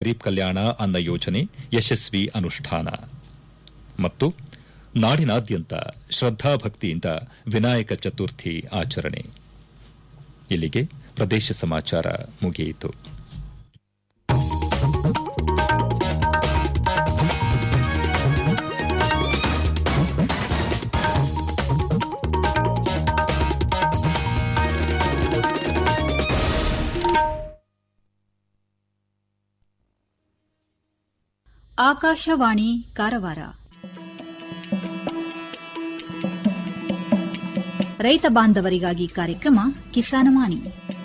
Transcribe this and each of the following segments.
ಗರೀಬ್ ಕಲ್ಯಾಣ ಅನ್ನ ಯೋಜನೆ ಯಶಸ್ವಿ ಅನುಷ್ಠಾನ ಮತ್ತು ನಾಡಿನಾದ್ಯಂತ ಶ್ರದ್ದಾಭಕ್ತಿಯಿಂದ ವಿನಾಯಕ ಚತುರ್ಥಿ ಆಚರಣೆ ಇಲ್ಲಿಗೆ ಪ್ರದೇಶ ಸಮಾಚಾರ ಮುಗಿಯಿತು ಆಕಾಶವಾಣಿ ಕಾರವಾರ ರೈತ ಬಾಂಧವರಿಗಾಗಿ ಕಾರ್ಯಕ್ರಮ ಕಿಸಾನವಾಣಿ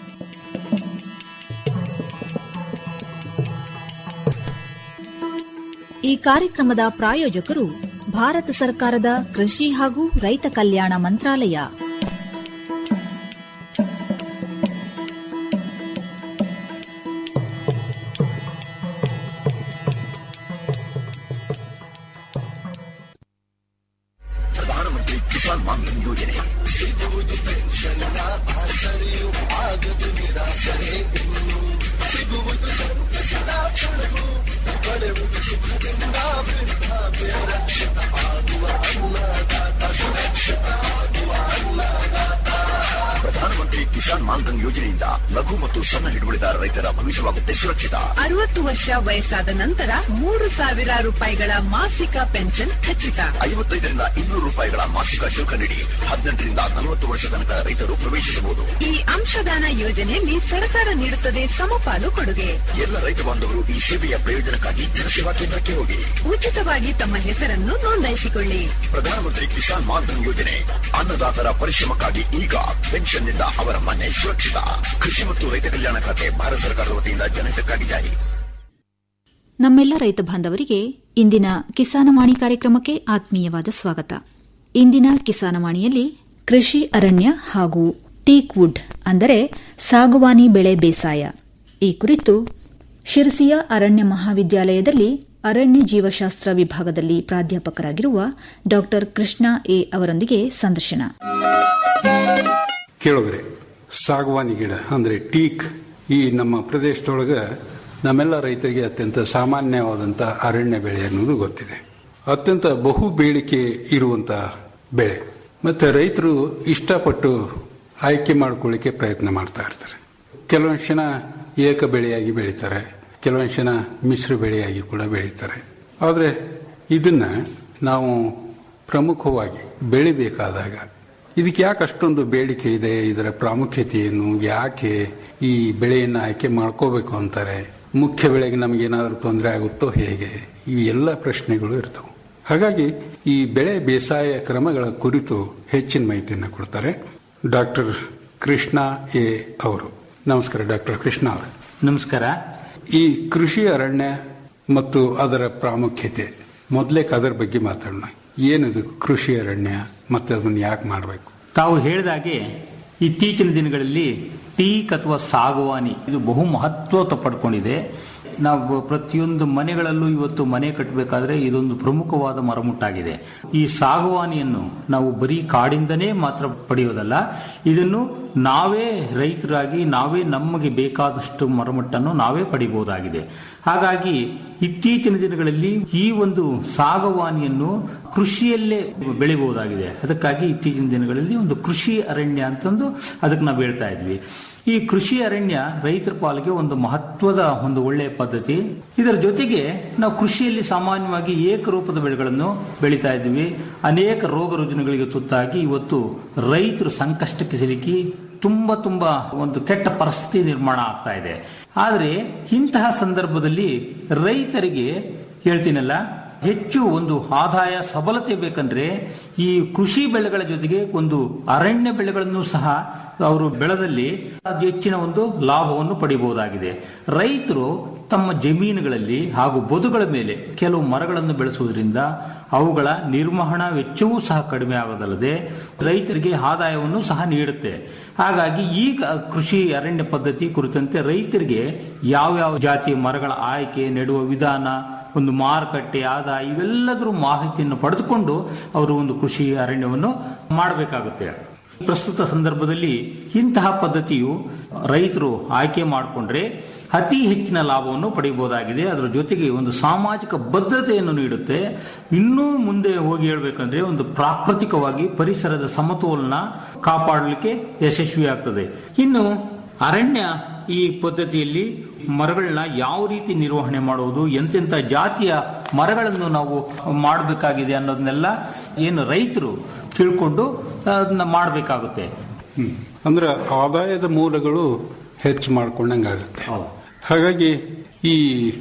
ಈ ಕಾರ್ಯಕ್ರಮದ ಪ್ರಾಯೋಜಕರು ಭಾರತ ಸರ್ಕಾರದ ಕೃಷಿ ಹಾಗೂ ರೈತ ಕಲ್ಯಾಣ ಮಂತ್ರಾಲಯ ಪ್ರಧಾನಮಂತ್ರಿ ಕಿಸಾನ್ ಮಾನ್ಧನ್ ಯೋಜನೆ ಸಿಗುವುದು ಪೆನ್ಷನ್ನ ಆಸರೆಯು ಆಗದು ನಿರಾಸರೆ ಇನ್ನು ಸಿಗುವುದು ಸಂತಸದ ಕ್ಷಣವು ಪಡೆಯುವುದು ಸುಖದಿಂದ ವೃದ್ಧಾಪ್ಯ ರಕ್ಷಿತ ಆಗುವ ಅನ್ನದಾತ ಸುರಕ್ಷಿತ ಆಗುವ ಅನ್ನದಾತ ಪ್ರಧಾನಮಂತ್ರಿ ಕಿಸಾನ್ ಮಾನ್ಧನ್ ಯೋಜನೆಯಿಂದ ಲಘು ಮತ್ತು ಸಣ್ಣ ಹಿಡುವಳಿದಾರ ರೈತರ ಭವಿಷ್ಯವಾಗುತ್ತೆ ಸುರಕ್ಷಿತ ಅರವತ್ತು ವರ್ಷ ವಯಸ್ಸಾದ ನಂತರ ಮೂರು ಸಾವಿರ ರೂಪಾಯಿಗಳ ಮಾಸಿಕ ಪೆನ್ಷನ್ ಖಚಿತ ಐವತ್ತೈದರಿಂದ ಇನ್ನೂರು ರೂಪಾಯಿಗಳ ಮಾಸಿಕ ಶುಲ್ಕ ನೀಡಿ ಹದಿನೆಂಟರಿಂದ ನಲವತ್ತು ವರ್ಷ ತನಕ ರೈತರು ಪ್ರವೇಶಿಸಬಹುದು ಈ ಅಂಶದಾನ ಯೋಜನೆಯಲ್ಲಿ ಸರ್ಕಾರ ನೀಡುತ್ತದೆ ಸಮಪಾಲು ಕೊಡುಗೆ ಎಲ್ಲ ರೈತ ಬಾಂಧವರು ಈ ಸೇವೆಯ ಪ್ರಯೋಜನಕ್ಕಾಗಿ ಜನಸೇವಾ ಕೇಂದ್ರಕ್ಕೆ ಹೋಗಿ ಉಚಿತವಾಗಿ ತಮ್ಮ ಹೆಸರನ್ನು ನೋಂದಾಯಿಸಿಕೊಳ್ಳಿ ಪ್ರಧಾನಮಂತ್ರಿ ಕಿಸಾನ್ ಮಾನ್ಧನ್ ಯೋಜನೆ ಅನ್ನದಾತರ ಪರಿಶ್ರಮಕ್ಕಾಗಿ ಈಗ ಪೆನ್ಷನ್ನಿಂದ ಅವರ ಮನೆ ಸುರಕ್ಷಿತ ಕೃಷಿ ಮತ್ತು ರೈತ ಕಲ್ಯಾಣ ಖಾತೆ ಭಾರತ ಸರ್ಕಾರದ ವತಿಯಿಂದ ಜನಹಿತಕ್ಕಾಗಿ ಜಾರಿ ನಮ್ಮೆಲ್ಲ ರೈತ ಬಾಂಧವರಿಗೆ ಇಂದಿನ ಕಿಸಾನವಾಣಿ ಕಾರ್ಯಕ್ರಮಕ್ಕೆ ಆತ್ಮೀಯವಾದ ಸ್ವಾಗತ ಇಂದಿನ ಕಿಸಾನವಾಣಿಯಲ್ಲಿ ಕೃಷಿ ಅರಣ್ಯ ಹಾಗೂ ಟೀಕ್ ವುಡ್ ಅಂದರೆ ಸಾಗುವಾನಿ ಬೆಳೆ ಬೇಸಾಯ ಈ ಕುರಿತು ಶಿರಸಿಯ ಅರಣ್ಯ ಮಹಾವಿದ್ಯಾಲಯದಲ್ಲಿ ಅರಣ್ಯ ಜೀವಶಾಸ್ತ್ರ ವಿಭಾಗದಲ್ಲಿ ಪ್ರಾಧ್ಯಾಪಕರಾಗಿರುವ ಡಾ ಕೃಷ್ಣ ಎ ಅವರೊಂದಿಗೆ ಸಂದರ್ಶನ ಕೇಳುಗರೆ ಸಾಗವಾನಿ ಗಿಡ ಅಂದ್ರೆ ಟೀಕ್ ಈ ನಮ್ಮ ಪ್ರದೇಶದೊಳಗ ನಮ್ಮೆಲ್ಲ ರೈತರಿಗೆ ಅತ್ಯಂತ ಸಾಮಾನ್ಯವಾದಂಥ ಅರಣ್ಯ ಬೆಳೆ ಅನ್ನೋದು ಗೊತ್ತಿದೆ ಅತ್ಯಂತ ಬಹು ಬೇಡಿಕೆ ಇರುವಂತ ಬೆಳೆ ಮತ್ತೆ ರೈತರು ಇಷ್ಟಪಟ್ಟು ಆಯ್ಕೆ ಮಾಡ್ಕೊಳ್ಳಿಕ್ಕೆ ಪ್ರಯತ್ನ ಮಾಡ್ತಾ ಇರ್ತಾರೆ ಕೆಲವೊಂದು ಜನ ಏಕ ಬೆಳೆಯಾಗಿ ಬೆಳೀತಾರೆ ಕೆಲವೊಂದು ಜನ ಮಿಶ್ರ ಬೆಳೆಯಾಗಿ ಕೂಡ ಬೆಳೀತಾರೆ ಆದರೆ ಇದನ್ನ ನಾವು ಪ್ರಮುಖವಾಗಿ ಬೆಳಿಬೇಕಾದಾಗ ಇದಕ್ಕೆ ಯಾಕೆ ಅಷ್ಟೊಂದು ಬೇಡಿಕೆ ಇದೆ ಇದರ ಪ್ರಾಮುಖ್ಯತೆ ಏನು ಯಾಕೆ ಈ ಬೆಳೆಯನ್ನು ಆಯ್ಕೆ ಮಾಡ್ಕೋಬೇಕು ಅಂತಾರೆ ಮುಖ್ಯ ಬೆಳೆಗೆ ನಮಗೇನಾದರೂ ತೊಂದರೆ ಆಗುತ್ತೋ ಹೇಗೆ ಈ ಎಲ್ಲ ಪ್ರಶ್ನೆಗಳು ಇರ್ತವೆ ಹಾಗಾಗಿ ಈ ಬೆಳೆ ಬೇಸಾಯ ಕ್ರಮಗಳ ಕುರಿತು ಹೆಚ್ಚಿನ ಮಾಹಿತಿಯನ್ನು ಕೊಡ್ತಾರೆ ಡಾಕ್ಟರ್ ಕೃಷ್ಣ ಎ ಅವರು ನಮಸ್ಕಾರ ಡಾಕ್ಟರ್ ಕೃಷ್ಣ ಅವರು ನಮಸ್ಕಾರ ಈ ಕೃಷಿ ಅರಣ್ಯ ಮತ್ತು ಅದರ ಪ್ರಾಮುಖ್ಯತೆ ಮೊದಲೇ ಅದರ ಬಗ್ಗೆ ಮಾತಾಡೋಣ ಏನಿದು ಕೃಷಿ ಅರಣ್ಯ ಮತ್ತೆ ಅದನ್ನು ಯಾಕೆ ಮಾಡಬೇಕು ತಾವು ಹೇಳಿದಾಗೆ ಇತ್ತೀಚಿನ ದಿನಗಳಲ್ಲಿ ಟೀಕ್ ಅಥವಾ ಸಾಗುವಾನಿ ಇದು ಬಹು ಮಹತ್ವ ಪಡ್ಕೊಂಡಿದೆ ನಾವು ಪ್ರತಿಯೊಂದು ಮನೆಗಳಲ್ಲೂ ಇವತ್ತು ಮನೆ ಕಟ್ಟಬೇಕಾದ್ರೆ ಇದೊಂದು ಪ್ರಮುಖವಾದ ಮರಮುಟ್ಟಾಗಿದೆ ಈ ಸಾಗುವಾನಿಯನ್ನು ನಾವು ಬರೀ ಕಾಡಿಂದನೇ ಮಾತ್ರ ಪಡೆಯೋದಲ್ಲ ಇದನ್ನು ನಾವೇ ರೈತರಾಗಿ ನಾವೇ ನಮಗೆ ಬೇಕಾದಷ್ಟು ಮರಮಟ್ಟನ್ನು ನಾವೇ ಪಡಿಬಹುದಾಗಿದೆ ಹಾಗಾಗಿ ಇತ್ತೀಚಿನ ದಿನಗಳಲ್ಲಿ ಈ ಒಂದು ಸಾಗವಾನಿಯನ್ನು ಕೃಷಿಯಲ್ಲೇ ಬೆಳಿಬಹುದಾಗಿದೆ ಅದಕ್ಕಾಗಿ ಇತ್ತೀಚಿನ ದಿನಗಳಲ್ಲಿ ಒಂದು ಕೃಷಿ ಅರಣ್ಯ ಅಂತಂದು ಅದಕ್ಕೆ ನಾವು ಹೇಳ್ತಾ ಇದ್ವಿ ಈ ಕೃಷಿ ಅರಣ್ಯ ರೈತರ ಪಾಲಿಗೆ ಒಂದು ಮಹತ್ವದ ಒಂದು ಒಳ್ಳೆಯ ಪದ್ಧತಿ ಇದರ ಜೊತೆಗೆ ನಾವು ಕೃಷಿಯಲ್ಲಿ ಸಾಮಾನ್ಯವಾಗಿ ಏಕರೂಪದ ಬೆಳೆಗಳನ್ನು ಬೆಳೀತಾ ಇದ್ವಿ ಅನೇಕ ರೋಗ ರುಜಿನಗಳಿಗೆ ತುತ್ತಾಗಿ ಇವತ್ತು ರೈತರು ಸಂಕಷ್ಟಕ್ಕೆ ಸಿಲುಕಿ ತುಂಬಾ ತುಂಬಾ ಒಂದು ಕೆಟ್ಟ ಪರಿಸ್ಥಿತಿ ನಿರ್ಮಾಣ ಆಗ್ತಾ ಇದೆ ಆದರೆ ಇಂತಹ ಸಂದರ್ಭದಲ್ಲಿ ರೈತರಿಗೆ ಹೇಳ್ತೀನಲ್ಲ ಹೆಚ್ಚು ಒಂದು ಆದಾಯ ಸಬಲತೆ ಬೇಕಂದ್ರೆ ಈ ಕೃಷಿ ಬೆಳೆಗಳ ಜೊತೆಗೆ ಒಂದು ಅರಣ್ಯ ಬೆಳೆಗಳನ್ನು ಸಹ ಅವರು ಬೆಳೆದಲ್ಲಿ ಅದು ಹೆಚ್ಚಿನ ಒಂದು ಲಾಭವನ್ನು ಪಡಿಬಹುದಾಗಿದೆ ರೈತರು ತಮ್ಮ ಜಮೀನುಗಳಲ್ಲಿ ಹಾಗೂ ಬದುಗಳ ಮೇಲೆ ಕೆಲವು ಮರಗಳನ್ನು ಬೆಳೆಸುವುದರಿಂದ ಅವುಗಳ ನಿರ್ವಹಣಾ ವೆಚ್ಚವೂ ಸಹ ಕಡಿಮೆ ಆಗೋದಲ್ಲದೆ ರೈತರಿಗೆ ಆದಾಯವನ್ನು ಸಹ ನೀಡುತ್ತೆ ಹಾಗಾಗಿ ಈಗ ಕೃಷಿ ಅರಣ್ಯ ಪದ್ಧತಿ ಕುರಿತಂತೆ ರೈತರಿಗೆ ಯಾವ್ಯಾವ ಜಾತಿಯ ಮರಗಳ ಆಯ್ಕೆ ನೆಡುವ ವಿಧಾನ ಒಂದು ಮಾರುಕಟ್ಟೆ ಆದಾಯ ಇವೆಲ್ಲದರ ಮಾಹಿತಿಯನ್ನು ಪಡೆದುಕೊಂಡು ಅವರು ಒಂದು ಕೃಷಿ ಅರಣ್ಯವನ್ನು ಮಾಡಬೇಕಾಗುತ್ತೆ ಪ್ರಸ್ತುತ ಸಂದರ್ಭದಲ್ಲಿ ಇಂತಹ ಪದ್ಧತಿಯು ರೈತರು ಆಯ್ಕೆ ಮಾಡಿಕೊಂಡ್ರೆ ಅತಿ ಹೆಚ್ಚಿನ ಲಾಭವನ್ನು ಪಡೆಯಬಹುದಾಗಿದೆ ಅದರ ಜೊತೆಗೆ ಒಂದು ಸಾಮಾಜಿಕ ಭದ್ರತೆಯನ್ನು ನೀಡುತ್ತೆ ಇನ್ನೂ ಮುಂದೆ ಹೋಗಿ ಹೇಳ್ಬೇಕಂದ್ರೆ ಒಂದು ಪ್ರಾಕೃತಿಕವಾಗಿ ಪರಿಸರದ ಸಮತೋಲನ ಕಾಪಾಡಲಿಕ್ಕೆ ಯಶಸ್ವಿಯಾಗ್ತದೆ ಇನ್ನು ಅರಣ್ಯ ಈ ಪದ್ಧತಿಯಲ್ಲಿ ಮರಗಳನ್ನ ಯಾವ ರೀತಿ ನಿರ್ವಹಣೆ ಮಾಡುವುದು ಎಂತೆಂಥ ಜಾತಿಯ ಮರಗಳನ್ನು ನಾವು ಮಾಡಬೇಕಾಗಿದೆ ಅನ್ನೋದನ್ನೆಲ್ಲ ಏನು ರೈತರು ತಿಳ್ಕೊಂಡು ಅದನ್ನ ಮಾಡಬೇಕಾಗುತ್ತೆ ಹ್ಮ್. ಅಂದ್ರೆ ಆದಾಯದ ಮೂಲಗಳು ಹೆಚ್ಚು ಮಾಡ್ಕೊಂಡಂಗಾಗುತ್ತೆ ಹಾಗಾಗಿ ಈ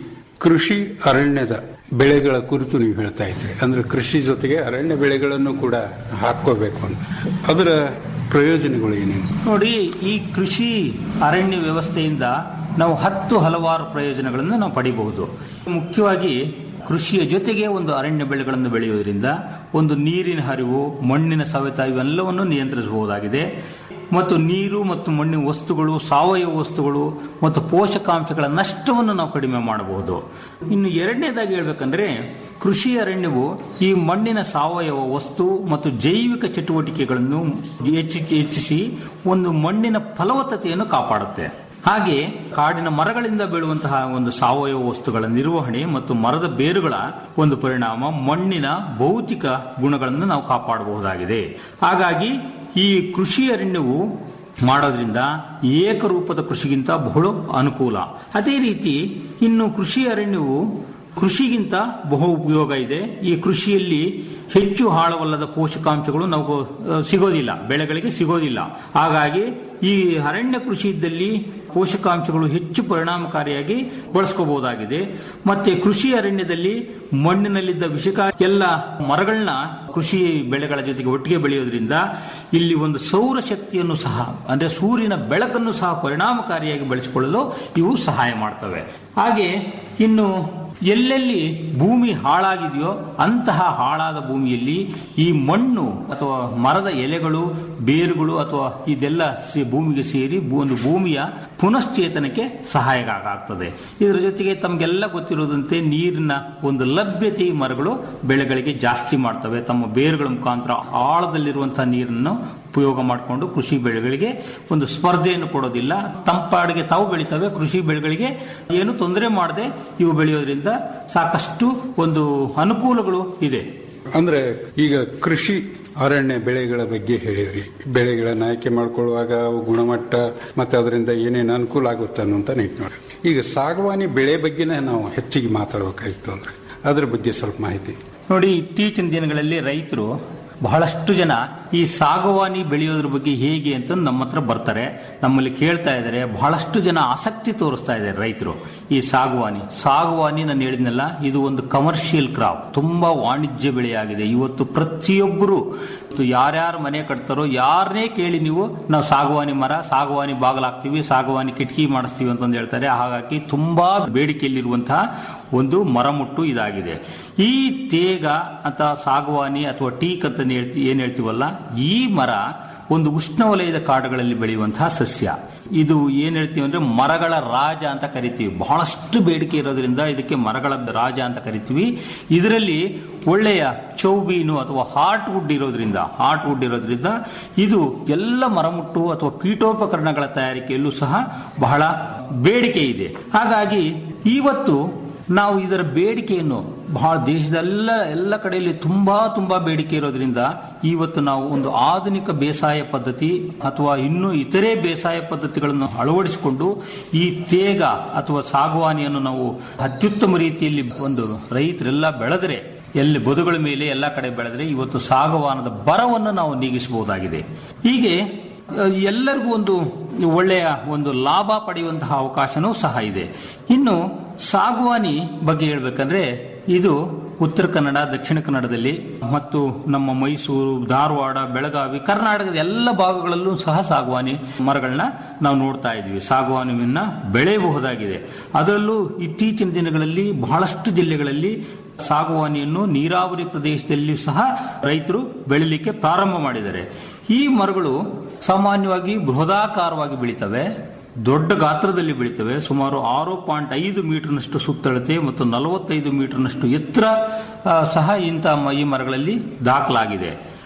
ಕೃಷಿ ಅರಣ್ಯದ ಬೆಳೆಗಳ ಕುರಿತು ನೀವು ಹೇಳ್ತಾ ಇದ್ರಿ ಅಂದ್ರೆ ಕೃಷಿ ಜೊತೆಗೆ ಅರಣ್ಯ ಬೆಳೆಗಳನ್ನು ಕೂಡ ಹಾಕೋಬೇಕು ಅಂತ ಅದರ ಪ್ರಯೋಜನಗಳು ಏನೇನು ನೋಡಿ ಈ ಕೃಷಿ ಅರಣ್ಯ ವ್ಯವಸ್ಥೆಯಿಂದ ನಾವು ಹತ್ತು ಹಲವಾರು ಪ್ರಯೋಜನಗಳನ್ನು ನಾವು ಪಡಿಬಹುದು ಮುಖ್ಯವಾಗಿ ಕೃಷಿಯ ಜೊತೆಗೆ ಒಂದು ಅರಣ್ಯ ಬೆಳೆಗಳನ್ನು ಬೆಳೆಯುವುದರಿಂದ ಒಂದು ನೀರಿನ ಹರಿವು ಮಣ್ಣಿನ ಸವೆತ ಇವೆಲ್ಲವನ್ನು ನಿಯಂತ್ರಿಸಬಹುದಾಗಿದೆ ಮತ್ತು ನೀರು ಮತ್ತು ಮಣ್ಣಿನ ವಸ್ತುಗಳು ಸಾವಯವ ವಸ್ತುಗಳು ಮತ್ತು ಪೋಷಕಾಂಶಗಳ ನಷ್ಟವನ್ನು ನಾವು ಕಡಿಮೆ ಮಾಡಬಹುದು ಇನ್ನು ಎರಡನೇದಾಗಿ ಹೇಳ್ಬೇಕಂದ್ರೆ ಕೃಷಿ ಅರಣ್ಯವು ಈ ಮಣ್ಣಿನ ಸಾವಯವ ವಸ್ತು ಮತ್ತು ಜೈವಿಕ ಚಟುವಟಿಕೆಗಳನ್ನು ಹೆಚ್ಚಿ- ಹೆಚ್ಚಿಸಿ ಒಂದು ಮಣ್ಣಿನ ಫಲವತ್ತತೆಯನ್ನು ಕಾಪಾಡುತ್ತೆ ಹಾಗೆ ಕಾಡಿನ ಮರಗಳಿಂದ ಬೀಳುವಂತಹ ಒಂದು ಸಾವಯವ ವಸ್ತುಗಳ ನಿರ್ವಹಣೆ ಮತ್ತು ಮರದ ಬೇರುಗಳ ಒಂದು ಪರಿಣಾಮ ಮಣ್ಣಿನ ಭೌತಿಕ ಗುಣಗಳನ್ನು ನಾವು ಕಾಪಾಡಬಹುದಾಗಿದೆ ಹಾಗಾಗಿ ಈ ಕೃಷಿ ಅರಣ್ಯವು ಮಾಡೋದ್ರಿಂದ ಏಕರೂಪದ ಕೃಷಿಗಿಂತ ಬಹಳ ಅನುಕೂಲ ಅದೇ ರೀತಿ ಇನ್ನು ಕೃಷಿ ಅರಣ್ಯವು ಕೃಷಿಗಿಂತ ಬಹು ಉಪಯೋಗ ಇದೆ ಈ ಕೃಷಿಯಲ್ಲಿ ಹೆಚ್ಚು ಆಳವಲ್ಲದ ಪೋಷಕಾಂಶಗಳು ನಾವು ಅಹ್, ಸಿಗೋದಿಲ್ಲ ಬೆಳೆಗಳಿಗೆ ಸಿಗೋದಿಲ್ಲ ಹಾಗಾಗಿ ಈ ಅರಣ್ಯ ಕೃಷಿ ಇದ್ದಲ್ಲಿ ಪೋಷಕಾಂಶಗಳು ಹೆಚ್ಚು ಪರಿಣಾಮಕಾರಿಯಾಗಿ ಬಳಸ್ಕೋಬಹುದಾಗಿದೆ ಮತ್ತೆ ಕೃಷಿ ಅರಣ್ಯದಲ್ಲಿ ಮಣ್ಣಿನಲ್ಲಿದ್ದ ವಿಷಕ ಎಲ್ಲ ಮರಗಳನ್ನ ಕೃಷಿ ಬೆಳೆಗಳ ಜೊತೆಗೆ ಒಟ್ಟಿಗೆ ಬೆಳೆಯೋದ್ರಿಂದ ಇಲ್ಲಿ ಒಂದು ಸೌರ ಶಕ್ತಿಯನ್ನು ಸಹ ಅಂದ್ರೆ ಸೂರ್ಯನ ಬೆಳಕನ್ನು ಸಹ ಪರಿಣಾಮಕಾರಿಯಾಗಿ ಬಳಸಿಕೊಳ್ಳಲು ಇವು ಸಹಾಯ ಮಾಡ್ತವೆ ಹಾಗೆ ಇನ್ನು ಎಲ್ಲೆಲ್ಲಿ ಭೂಮಿ ಹಾಳಾಗಿದೆಯೋ ಅಂತಹ ಹಾಳಾದ ಭೂಮಿಯಲ್ಲಿ ಈ ಮಣ್ಣು ಅಥವಾ ಮರದ ಎಲೆಗಳು ಬೇರುಗಳು ಅಥವಾ ಇದೆಲ್ಲ ಸೇ- ಭೂಮಿಗೆ ಸೇರಿ ಭೂ- ಒಂದು ಭೂಮಿಯ ಪುನಶ್ಚೇತನಕ್ಕೆ ಸಹಾಯ ಆಗ್ತದೆ ಇದರ ಜೊತೆಗೆ ತಮಗೆಲ್ಲ ಗೊತ್ತಿರೋದಂತೆ ನೀರಿನ ಒಂದು ಲಭ್ಯತೆ ಈ ಮರಗಳು ಬೆಳೆಗಳಿಗೆ ಜಾಸ್ತಿ ಮಾಡ್ತವೆ ತಮ್ಮ ಬೇರುಗಳ ಮುಖಾಂತರ ಆಳದಲ್ಲಿರುವಂತಹ ನೀರನ್ನು ಉಪಯೋಗ ಮಾಡಿಕೊಂಡು ಕೃಷಿ ಬೆಳೆಗಳಿಗೆ ಒಂದು ಸ್ಪರ್ಧೆಯನ್ನು ಕೊಡೋದಿಲ್ಲ ತಂಪಾಡಿಗೆ ತಾವು ಬೆಳಿತವೆ ಕೃಷಿ ಬೆಳೆಗಳಿಗೆ ಏನು ತೊಂದರೆ ಮಾಡದೆ ಇವು ಬೆಳೆಯೋದ್ರಿಂದ ಸಾಕಷ್ಟು ಒಂದು ಅನುಕೂಲಗಳು ಇದೆ ಅಂದ್ರೆ ಈಗ ಕೃಷಿ ಅರಣ್ಯ ಬೆಳೆಗಳ ಬಗ್ಗೆ ಹೇಳಿದ್ರಿ ಬೆಳೆಗಳನ್ನ ಆಯ್ಕೆ ಮಾಡ್ಕೊಳ್ಳುವಾಗ ಅವು ಗುಣಮಟ್ಟ ಮತ್ತೆ ಅದರಿಂದ ಏನೇನು ಅನುಕೂಲ ಆಗುತ್ತೆ ಅನ್ನುವಂತ ನಿಟ್ಟಿನೊಳಗೆ ಈಗ ಸಾಗವಾನಿ ಬೆಳೆ ಬಗ್ಗೆನೇ ನಾವು ಹೆಚ್ಚಿಗೆ ಮಾತಾಡಬೇಕಾಗಿತ್ತು ಅಂದ್ರೆ ಅದ್ರ ಬಗ್ಗೆ ಸ್ವಲ್ಪ ಮಾಹಿತಿ ನೋಡಿ ಇತ್ತೀಚಿನ ದಿನಗಳಲ್ಲಿ ರೈತರು ಬಹಳಷ್ಟು ಜನ ಈ ಸಾಗವಾನಿ ಬೆಳೆಯೋದ್ರ ಬಗ್ಗೆ ಹೇಗೆ ಅಂತ ನಮ್ಮ ಹತ್ರ ಬರ್ತಾರೆ ನಮ್ಮಲ್ಲಿ ಕೇಳ್ತಾ ಇದ್ದಾರೆ ಬಹಳಷ್ಟು ಜನ ಆಸಕ್ತಿ ತೋರಿಸ್ತಾ ಇದ್ದಾರೆ ರೈತರು ಈ ಸಾಗವಾನಿ ಸಾಗವಾನಿ ನಾನು ಹೇಳಿದ್ನಲ್ಲ ಇದು ಒಂದು ಕಮರ್ಷಿಯಲ್ ಕ್ರಾಪ್ ತುಂಬಾ ವಾಣಿಜ್ಯ ಬೆಳೆಯಾಗಿದೆ ಇವತ್ತು ಪ್ರತಿಯೊಬ್ಬರು ಇವತ್ತು ಯಾರ್ಯಾರು ಮನೆ ಕಟ್ತಾರೋ ಯಾರನ್ನೇ ಕೇಳಿ ನೀವು ನಾವು ಸಾಗವಾನಿ ಮರ ಸಾಗವಾನಿ ಬಾಗಲಾಕ್ತಿವಿ ಸಾಗವಾನಿ ಕಿಟಕಿ ಮಾಡಿಸ್ತೀವಿ ಅಂತಂದು ಹೇಳ್ತಾರೆ ಹಾಗಾಗಿ ತುಂಬಾ ಬೇಡಿಕೆಯಲ್ಲಿರುವಂತಹ ಒಂದು ಮರಮುಟ್ಟು ಇದಾಗಿದೆ ಈ ತೇಗ ಅಥವಾ ಸಾಗವಾನಿ ಅಥವಾ ಟೀಕ್ ಅಂತ ಹೇಳ್ತಿ ಏನ್ ಹೇಳ್ತೀವಲ್ಲ ಈ ಮರ ಒಂದು ಉಷ್ಣವಲಯದ ಕಾಡುಗಳಲ್ಲಿ ಬೆಳೆಯುವಂತಹ ಸಸ್ಯ ಇದು ಏನ್ ಹೇಳ್ತೀವಿ ಅಂದ್ರೆ ಮರಗಳ ರಾಜ ಅಂತ ಕರಿತೀವಿ ಬಹಳಷ್ಟು ಬೇಡಿಕೆ ಇರೋದ್ರಿಂದ ಇದಕ್ಕೆ ಮರಗಳ ರಾಜ ಅಂತ ಕರಿತೀವಿ ಇದರಲ್ಲಿ ಒಳ್ಳೆಯ ಚೌಬೀನು ಅಥವಾ ಹಾರ್ಟ್ ವುಡ್ ಇರೋದ್ರಿಂದ ಹಾರ್ಟ್ ವುಡ್ ಇರೋದ್ರಿಂದ ಇದು ಎಲ್ಲ ಮರಮುಟ್ಟು ಅಥವಾ ಪೀಠೋಪಕರಣಗಳ ತಯಾರಿಕೆಯಲ್ಲೂ ಸಹ ಬಹಳ ಬೇಡಿಕೆ ಇದೆ ಹಾಗಾಗಿ ಇವತ್ತು ನಾವು ಇದರ ಬೇಡಿಕೆಯನ್ನು ಬಹಳ ದೇಶದೆಲ್ಲ ಎಲ್ಲ ಕಡೆಯಲ್ಲಿ ತುಂಬಾ ತುಂಬಾ ಬೇಡಿಕೆ ಇರೋದ್ರಿಂದ ಇವತ್ತು ನಾವು ಒಂದು ಆಧುನಿಕ ಬೇಸಾಯ ಪದ್ಧತಿ ಅಥವಾ ಇನ್ನೂ ಇತರೆ ಬೇಸಾಯ ಪದ್ಧತಿಗಳನ್ನು ಅಳವಡಿಸಿಕೊಂಡು ಈ ತೇಗ ಅಥವಾ ಸಾಗವಾನಿಯನ್ನು ನಾವು ಅತ್ಯುತ್ತಮ ರೀತಿಯಲ್ಲಿ ಒಂದು ರೈತರೆಲ್ಲ ಬೆಳೆದರೆ ಎಲ್ಲಿ ಬದುಗಳ ಮೇಲೆ ಎಲ್ಲ ಕಡೆ ಬೆಳೆದ್ರೆ ಇವತ್ತು ಸಾಗವಾನದ ಬರವನ್ನು ನಾವು ನೀಗಿಸಬಹುದಾಗಿದೆ ಹೀಗೆ ಅಹ್, ಎಲ್ಲರಿಗೂ ಒಂದು ಒಳ್ಳೆಯ ಒಂದು ಲಾಭ ಪಡೆಯುವಂತಹ ಅವಕಾಶನೂ ಸಹ ಇದೆ ಇನ್ನು ಸಾಗುವಾನಿ ಬಗ್ಗೆ ಹೇಳ್ಬೇಕಂದ್ರೆ ಇದು ಉತ್ತರ ಕನ್ನಡ ದಕ್ಷಿಣ ಕನ್ನಡದಲ್ಲಿ ಮತ್ತು ನಮ್ಮ ಮೈಸೂರು ಧಾರವಾಡ ಬೆಳಗಾವಿ ಕರ್ನಾಟಕದ ಎಲ್ಲ ಭಾಗಗಳಲ್ಲೂ ಸಹ ಸಾಗುವಾನಿ ಮರಗಳನ್ನ ನಾವು ನೋಡ್ತಾ ಇದ್ವಿ ಸಾಗುವಾನಿಯನ್ನ ಬೆಳೆಯಬಹುದಾಗಿದೆ ಅದರಲ್ಲೂ ಇತ್ತೀಚಿನ ದಿನಗಳಲ್ಲಿ ಬಹಳಷ್ಟು ಜಿಲ್ಲೆಗಳಲ್ಲಿ ಸಾಗುವಾನಿಯನ್ನು ನೀರಾವರಿ ಪ್ರದೇಶದಲ್ಲಿ ಸಹ ರೈತರು ಬೆಳಿಲಿಕ್ಕೆ ಪ್ರಾರಂಭ ಮಾಡಿದ್ದಾರೆ ಈ ಮರಗಳು ಸಾಮಾನ್ಯವಾಗಿ ಬೃಹದಾಕಾರವಾಗಿ ಬೆಳೀತವೆ ದೊಡ್ಡ ಗಾತ್ರದಲ್ಲಿ ಬೆಳೀತವೆ ಸುಮಾರು ಆರು ಪಾಯಿಂಟ್ ಐದು ಮೀಟರ್ನಷ್ಟು ಸುತ್ತಳತೆ ಮತ್ತು ನಲವತ್ತೈದು ಮೀಟರ್ನಷ್ಟು ಎತ್ತರ ಆ, ಸಹ ಇಂಥ ಮ- ಈ ಮರಗಳಲ್ಲಿ ದಾಖಲಾಗಿದೆ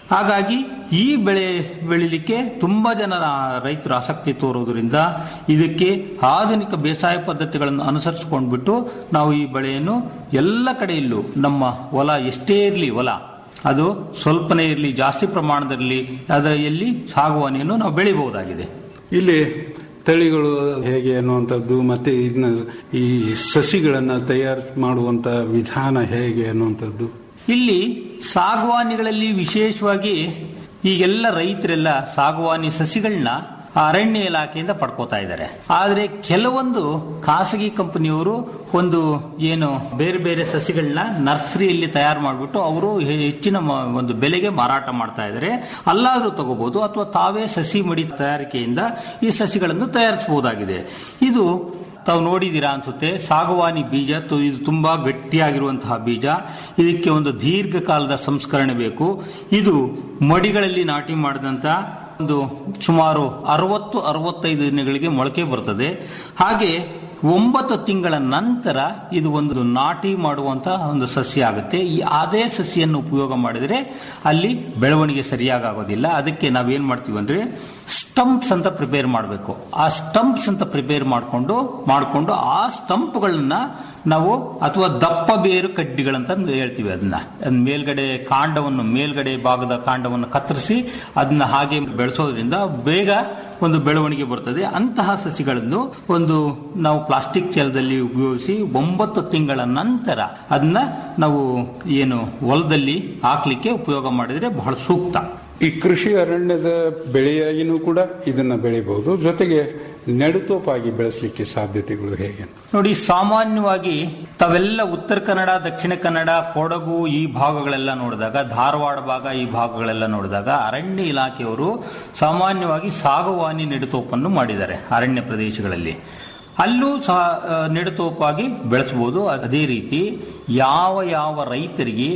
ಹಾಗಾಗಿ ಈ ಬೆಳೆ ಬೆಳಿಲಿಕ್ಕೆ ತುಂಬಾ ಜನ ರೈತರು ಆಸಕ್ತಿ ತೋರುವುದರಿಂದ ಇದಕ್ಕೆ ಆಧುನಿಕ ಬೇಸಾಯ ಪದ್ಧತಿಗಳನ್ನು ಅನುಸರಿಸಿಕೊಂಡ್ಬಿಟ್ಟು ನಾವು ಈ ಬೆಳೆಯನ್ನು ಎಲ್ಲ ಕಡೆಯಲ್ಲೂ ನಮ್ಮ ಹೊಲ ಎಷ್ಟೇ ಇರಲಿ ಹೊಲ ಅದು ಸ್ವಲ್ಪನೇ ಇರಲಿ ಜಾಸ್ತಿ ಪ್ರಮಾಣದಲ್ಲಿ ಅದರಲ್ಲಿ ಸಾಗುವಾನಿಯನ್ನು ನಾವು ಬೆಳಿಬಹುದಾಗಿದೆ ಇಲ್ಲಿ ತಳಿಗಳು ಹೇಗೆ ಅನ್ನುವಂಥದ್ದು ಮತ್ತೆ ಇದನ್ನ ಈ ಸಸಿಗಳನ್ನ ತಯಾರು ಮಾಡುವಂತ ವಿಧಾನ ಹೇಗೆ ಅನ್ನುವಂಥದ್ದು ಇಲ್ಲಿ ಸಾಗುವಾನಿಗಳಲ್ಲಿ ವಿಶೇಷವಾಗಿ ಈಗೆಲ್ಲ ರೈತರೆಲ್ಲ ಸಾಗುವಾನಿ ಸಸಿಗಳನ್ನ ಅರಣ್ಯ ಇಲಾಖೆಯಿಂದ ಪಡ್ಕೋತಾ ಇದ್ದಾರೆ ಆದ್ರೆ ಕೆಲವೊಂದು ಖಾಸಗಿ ಕಂಪನಿಯವರು ಒಂದು ಏನು ಬೇರೆ ಬೇರೆ ಸಸಿಗಳನ್ನ ನರ್ಸರಿಯಲ್ಲಿ ತಯಾರು ಮಾಡಿಬಿಟ್ಟು ಅವರು ಹೆಚ್ಚಿನ ಮ- ಒಂದು ಬೆಲೆಗೆ ಮಾರಾಟ ಮಾಡ್ತಾ ಇದ್ದಾರೆ ಅಲ್ಲಾದ್ರೂ ತಗೋಬಹುದು ಅಥವಾ ತಾವೇ ಸಸಿ ಮಡಿ ತಯಾರಿಕೆಯಿಂದ ಈ ಸಸಿಗಳನ್ನು ತಯಾರಿಸಬಹುದಾಗಿದೆ ಇದು ತಾವು ನೋಡಿದ್ದೀರಾ ಅನ್ಸುತ್ತೆ ಸಾಗುವಾನಿ ಬೀಜ ತು- ಇದು ತುಂಬಾ ಗಟ್ಟಿಯಾಗಿರುವಂತಹ ಬೀಜ ಇದಕ್ಕೆ ಒಂದು ದೀರ್ಘಕಾಲದ ಸಂಸ್ಕರಣೆ ಬೇಕು ಇದು ಮಡಿಗಳಲ್ಲಿ ನಾಟಿ ಮಾಡಿದಂತ ಒಂದು ಸುಮಾರು ಅರವತ್ತು ಅರವತ್ತೈದು ದಿನಗಳಿಗೆ ಮೊಳಕೆ ಬರ್ತದೆ ಹಾಗೆ ಒಂಬತ್ತು ತಿಂಗಳ ನಂತರ ಇದು ಒಂದು ನಾಟಿ ಮಾಡುವಂತಹ ಒಂದು ಸಸ್ಯ ಆಗುತ್ತೆ ಈ ಅದೇ ಸಸಿಯನ್ನು ಉಪಯೋಗ ಮಾಡಿದರೆ ಅಲ್ಲಿ ಬೆಳವಣಿಗೆ ಸರಿಯಾಗಿ ಆಗೋದಿಲ್ಲ ಅದಕ್ಕೆ ನಾವೇನ್ ಮಾಡ್ತೀವಿ ಅಂದ್ರೆ ಸ್ಟಂಪ್ಸ್ ಅಂತ ಪ್ರಿಪೇರ್ ಮಾಡಬೇಕು ಆ ಸ್ಟಂಪ್ಸ್ ಅಂತ ಪ್ರಿಪೇರ್ ಮಾಡಿಕೊಂಡು ಮಾಡಿಕೊಂಡು ಆ ಸ್ಟಂಪ್ಗಳನ್ನ ನಾವು ಅಥವಾ ದಪ್ಪ ಬೇರು ಕಡ್ಡಿಗಳಂತ ಹೇಳ್ತೀವಿ ಅದನ್ನ ಅದ್ ಮೇಲ್ಗಡೆ ಕಾಂಡವನ್ನು ಮೇಲ್ಗಡೆ ಭಾಗದ ಕಾಂಡವನ್ನು ಕತ್ತರಿಸಿ ಅದನ್ನ ಹಾಗೆ ಬೆಳೆಸೋದ್ರಿಂದ ಬೇಗ ಒಂದು ಬೆಳವಣಿಗೆ ಬರ್ತದೆ ಅಂತಹ ಸಸಿಗಳನ್ನು ಒಂದು ನಾವು ಪ್ಲಾಸ್ಟಿಕ್ ಚೀಲದಲ್ಲಿ ಉಪಯೋಗಿಸಿ ಒಂಬತ್ತು ತಿಂಗಳ ನಂತರ ಅದನ್ನ ನಾವು ಏನು ಹೊಲದಲ್ಲಿ ಹಾಕ್ಲಿಕ್ಕೆ ಉಪಯೋಗ ಮಾಡಿದ್ರೆ ಬಹಳ ಸೂಕ್ತ ಈ ಕೃಷಿ ಅರಣ್ಯದ ಬೆಳೆಯಾಗಿನೂ ಕೂಡ ಇದನ್ನ ಬೆಳಿಬಹುದು ಜೊತೆಗೆ ನೆಡುತೋಪಾಗಿ ಬೆಳೆಸಲಿಕ್ಕೆ ಸಾಧ್ಯತೆಗಳು ಹೇಗೆ ನೋಡಿ ಸಾಮಾನ್ಯವಾಗಿ ತಾವೆಲ್ಲ ಉತ್ತರ ಕನ್ನಡ ದಕ್ಷಿಣ ಕನ್ನಡ ಕೊಡಗು ಈ ಭಾಗಗಳೆಲ್ಲ ನೋಡಿದಾಗ ಧಾರವಾಡ ಭಾಗ ಈ ಭಾಗಗಳೆಲ್ಲ ನೋಡಿದಾಗ ಅರಣ್ಯ ಇಲಾಖೆಯವರು ಸಾಮಾನ್ಯವಾಗಿ ಸಾಗುವಾನಿ ನೆಡುತೋಪನ್ನು ಮಾಡಿದ್ದಾರೆ ಅರಣ್ಯ ಪ್ರದೇಶಗಳಲ್ಲಿ ಅಲ್ಲೂ ಸಹ ಆ, ನೆಡುತೋಪಾಗಿ ಬೆಳೆಸಬಹುದು ಅದೇ ರೀತಿ ಯಾವ ಯಾವ ರೈತರಿಗೆ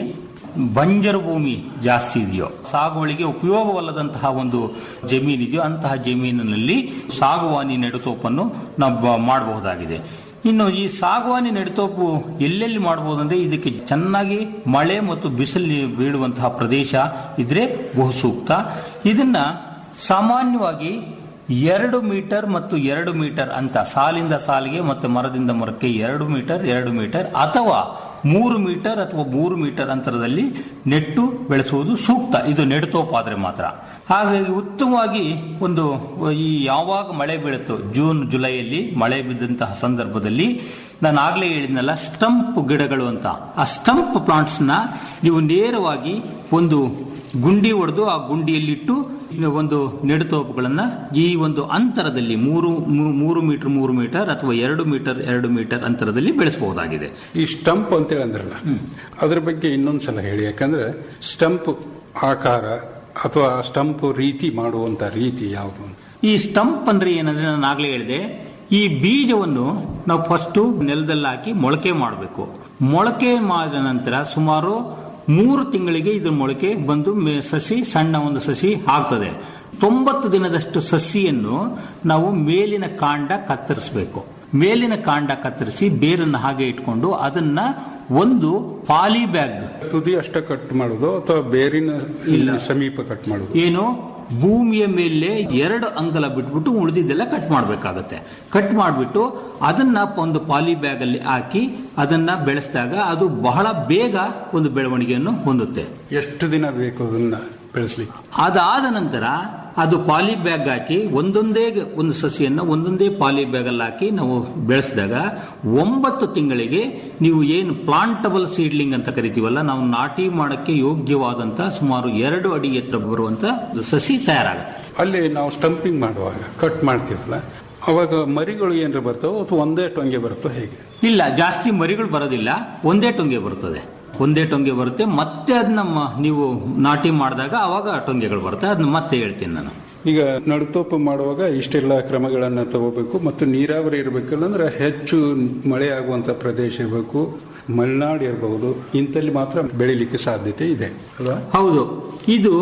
ಬಂಜರು ಭೂಮಿ ಜಾಸ್ತಿ ಇದೆಯೋ ಸಾಗುವಳಿಗೆ ಉಪಯೋಗವಲ್ಲದಂತಹ ಒಂದು ಜಮೀನಿದೆಯೋ ಅಂತಹ ಜಮೀನಿನಲ್ಲಿ ಸಾಗುವಾನಿ ನೆಡುತೋಪನ್ನು ನಾವು ಬ- ಮಾಡಬಹುದಾಗಿದೆ ಇನ್ನು ಈ ಸಾಗುವಾನಿ ನೆಡುತೋಪು ಎಲ್ಲೆಲ್ಲಿ ಮಾಡಬಹುದು ಅಂದ್ರೆ ಇದಕ್ಕೆ ಚೆನ್ನಾಗಿ ಮಳೆ ಮತ್ತು ಬಿಸಿಲು ಬೀಳುವಂತಹ ಪ್ರದೇಶ ಇದ್ರೆ ಬಹು ಸೂಕ್ತ ಇದನ್ನ ಸಾಮಾನ್ಯವಾಗಿ ಎರಡು ಮೀಟರ್ ಮತ್ತು ಎರಡು ಮೀಟರ್ ಅಂತ ಸಾಲಿಂದ ಸಾಲಿಗೆ ಮತ್ತು ಮರದಿಂದ ಮರಕ್ಕೆ ಎರಡು ಮೀಟರ್ ಎರಡು ಮೀಟರ್ ಅಥವಾ ಮೂರು ಮೀಟರ್ ಅಥವಾ ಮೂರು ಮೀಟರ್ ಅಂತರದಲ್ಲಿ ನೆಟ್ಟು ಬೆಳೆಸುವುದು ಸೂಕ್ತ ಇದು ನೆಡುತೋಪಾದ್ರೆ ಮಾತ್ರ ಹಾಗಾಗಿ ಉತ್ತಮವಾಗಿ ಒಂದು ಈ ಯಾವಾಗ ಮಳೆ ಬೀಳುತ್ತೋ ಜೂನ್ ಜುಲೈಯಲ್ಲಿ ಮಳೆ ಬಿದ್ದಂತಹ ಸಂದರ್ಭದಲ್ಲಿ ನಾನು ಆಗ್ಲೇ ಹೇಳಿದ್ನಲ್ಲ ಸ್ಟಂಪ್ ಗಿಡಗಳು ಅಂತ ಆ ಸ್ಟಂಪ್ ಪ್ಲಾಂಟ್ಸ್ ನ ನೀವು ನೇರವಾಗಿ ಒಂದು ಗುಂಡಿ ಹೊಡೆದು ಆ ಗುಂಡಿಯಲ್ಲಿಟ್ಟು ಒಂದು ನೆಡುತೋಪುಗಳನ್ನ ಈ ಒಂದು ಅಂತರದಲ್ಲಿ ಮೂರು ಮೂ- ಮೂರು ಮೀಟರ್ ಮೂರು ಮೀಟರ್ ಅಥವಾ ಎರಡು ಮೀಟರ್ ಎರಡು ಮೀಟರ್ ಅಂತರದಲ್ಲಿ ಬೆಳೆಸಬಹುದಾಗಿದೆ ಈ ಸ್ಟಂಪ್ ಅಂತೇಳಿ ಅಂದ್ರಲ್ಲ ಅದ್ರ ಬಗ್ಗೆ ಇನ್ನೊಂದ್ಸಲ ಹೇಳಿ ಯಾಕಂದ್ರೆ ಸ್ಟಂಪ್ ಆಕಾರ ಅಥವಾ ಸ್ಟಂಪ್ ರೀತಿ ಮಾಡುವಂತ ರೀತಿ ಯಾವುದು ಅಂತ ಈ ಸ್ಟಂಪ್ ಅಂದ್ರೆ ಏನಂದ್ರೆ ನಾನು ಆಗ್ಲೇ ಹೇಳಿದೆ ಈ ಬೀಜವನ್ನು ನಾವು ಫಸ್ಟ್ ನೆಲದಲ್ಲಿ ಹಾಕಿ ಮೊಳಕೆ ಮಾಡಬೇಕು ಮೊಳಕೆ ಮಾಡಿದ ನಂತರ ಸುಮಾರು ಮೂರು ತಿಂಗಳಿಗೆ ಇದು ಮೊಳಕೆ ಬಂದು ಮೇ- ಸಸಿ ಸಣ್ಣ ಒಂದು ಸಸಿ ಆಗ್ತದೆ ತೊಂಬತ್ತು ದಿನದಷ್ಟು ಸಸಿಯನ್ನು ನಾವು ಮೇಲಿನ ಕಾಂಡ ಕತ್ತರಿಸಬೇಕು ಮೇಲಿನ ಕಾಂಡ ಕತ್ತರಿಸಿ ಬೇರನ್ನು ಹಾಗೆ ಇಟ್ಕೊಂಡು ಅದನ್ನ ಒಂದು ಪಾಲಿ ಬ್ಯಾಗ್ ತುದಿ ಅಷ್ಟ ಕಟ್ ಮಾಡುದು ಅಥವಾ ಬೇರಿನ ಇಲ್ಲ. ಸಮೀಪ ಕಟ್ ಮಾಡುದು ಏನು ಭೂಮಿಯ ಮೇಲೆ ಎರಡು ಅಂಗಲ ಬಿಟ್ಬಿಟ್ಟು ಉಳಿದಿದ್ದೆಲ್ಲ ಕಟ್ ಮಾಡಬೇಕಾಗತ್ತೆ ಕಟ್ ಮಾಡಿಬಿಟ್ಟು ಅದನ್ನ ಒಂದು ಪಾಲಿ ಬ್ಯಾಗ್ ಅಲ್ಲಿ ಹಾಕಿ ಅದನ್ನ ಬೆಳೆಸಿದಾಗ ಅದು ಬಹಳ ಬೇಗ ಒಂದು ಬೆಳವಣಿಗೆಯನ್ನು ಹೊಂದುತ್ತೆ ಎಷ್ಟು ದಿನ ಬೇಕು ಅದನ್ನ ಬೆಳೆಸ್ಲಿಕ್ಕೆ ಅದಾದ ನಂತರ ಅದು ಪಾಲಿ ಬ್ಯಾಗ್ ಹಾಕಿ ಒಂದೊಂದೇ ಒಂದು ಸಸಿಯನ್ನ ಒಂದೊಂದೇ ಪಾಲಿ ಬ್ಯಾಗ್ ಅಲ್ಲಿ ಹಾಕಿ ನಾವು ಬೆಳೆಸಿದಾಗ ಒಂಬತ್ತು ತಿಂಗಳಿಗೆ ನೀವು ಏನು ಪ್ಲಾಂಟಬಲ್ ಸೀಡ್ಲಿಂಗ್ ಅಂತ ಕರಿತೀವಲ್ಲ ನಾವು ನಾಟಿ ಮಾಡಕ್ಕೆ ಯೋಗ್ಯವಾದಂತ ಸುಮಾರು ಎರಡು ಅಡಿ ಎತ್ತರ ಬರುವಂತ ಒಂದು ಸಸಿ ತಯಾರಾಗುತ್ತೆ ಅಲ್ಲಿ ನಾವು ಸ್ಟಂಪಿಂಗ್ ಮಾಡುವಾಗ ಕಟ್ ಮಾಡ್ತೀವಲ್ಲ ಅವಾಗ ಮರಿಗಳು ಏನಾರ ಬರ್ತಾವ ಅಥವಾ ಒಂದೇ ಟೊಂಗೆ ಬರುತ್ತೋ ಹೇಗೆ ಇಲ್ಲ ಜಾಸ್ತಿ ಮರಿಗಳು ಬರೋದಿಲ್ಲ ಒಂದೇ ಟೊಂಗೆ ಬರ್ತದೆ ಒಂದೇ ಟೊಂಗೆ ಬರುತ್ತೆ ಮತ್ತೆ ಅದನ್ನ ಮ- ನೀವು ನಾಟಿ ಮಾಡಿದಾಗ ಅವಾಗ ಟೊಂಗೆಗಳು ಬರುತ್ತೆ ಅದನ್ನ ಮತ್ತೆ ಹೇಳ್ತೀನಿ ನಾನು ಈಗ ನಡುತೋಪು ಮಾಡುವಾಗ ಇಷ್ಟೆಲ್ಲ ಕ್ರಮಗಳನ್ನ ತಗೋಬೇಕು ಮತ್ತು ನೀರಾವರಿ ಇರಬೇಕಲ್ಲ ಅಂದ್ರೆ ಹೆಚ್ಚು ಮಳೆ ಆಗುವಂತ ಪ್ರದೇಶ ಇರಬೇಕು ಮಲೆನಾಡು ಇರಬಹುದು ಇಂಥಲ್ಲಿ ಮಾತ್ರ ಬೆಳಿಲಿಕ್ಕೆ ಸಾಧ್ಯತೆ ಇದೆ ಅಲ್ವಾ ಹೌದು ಇದು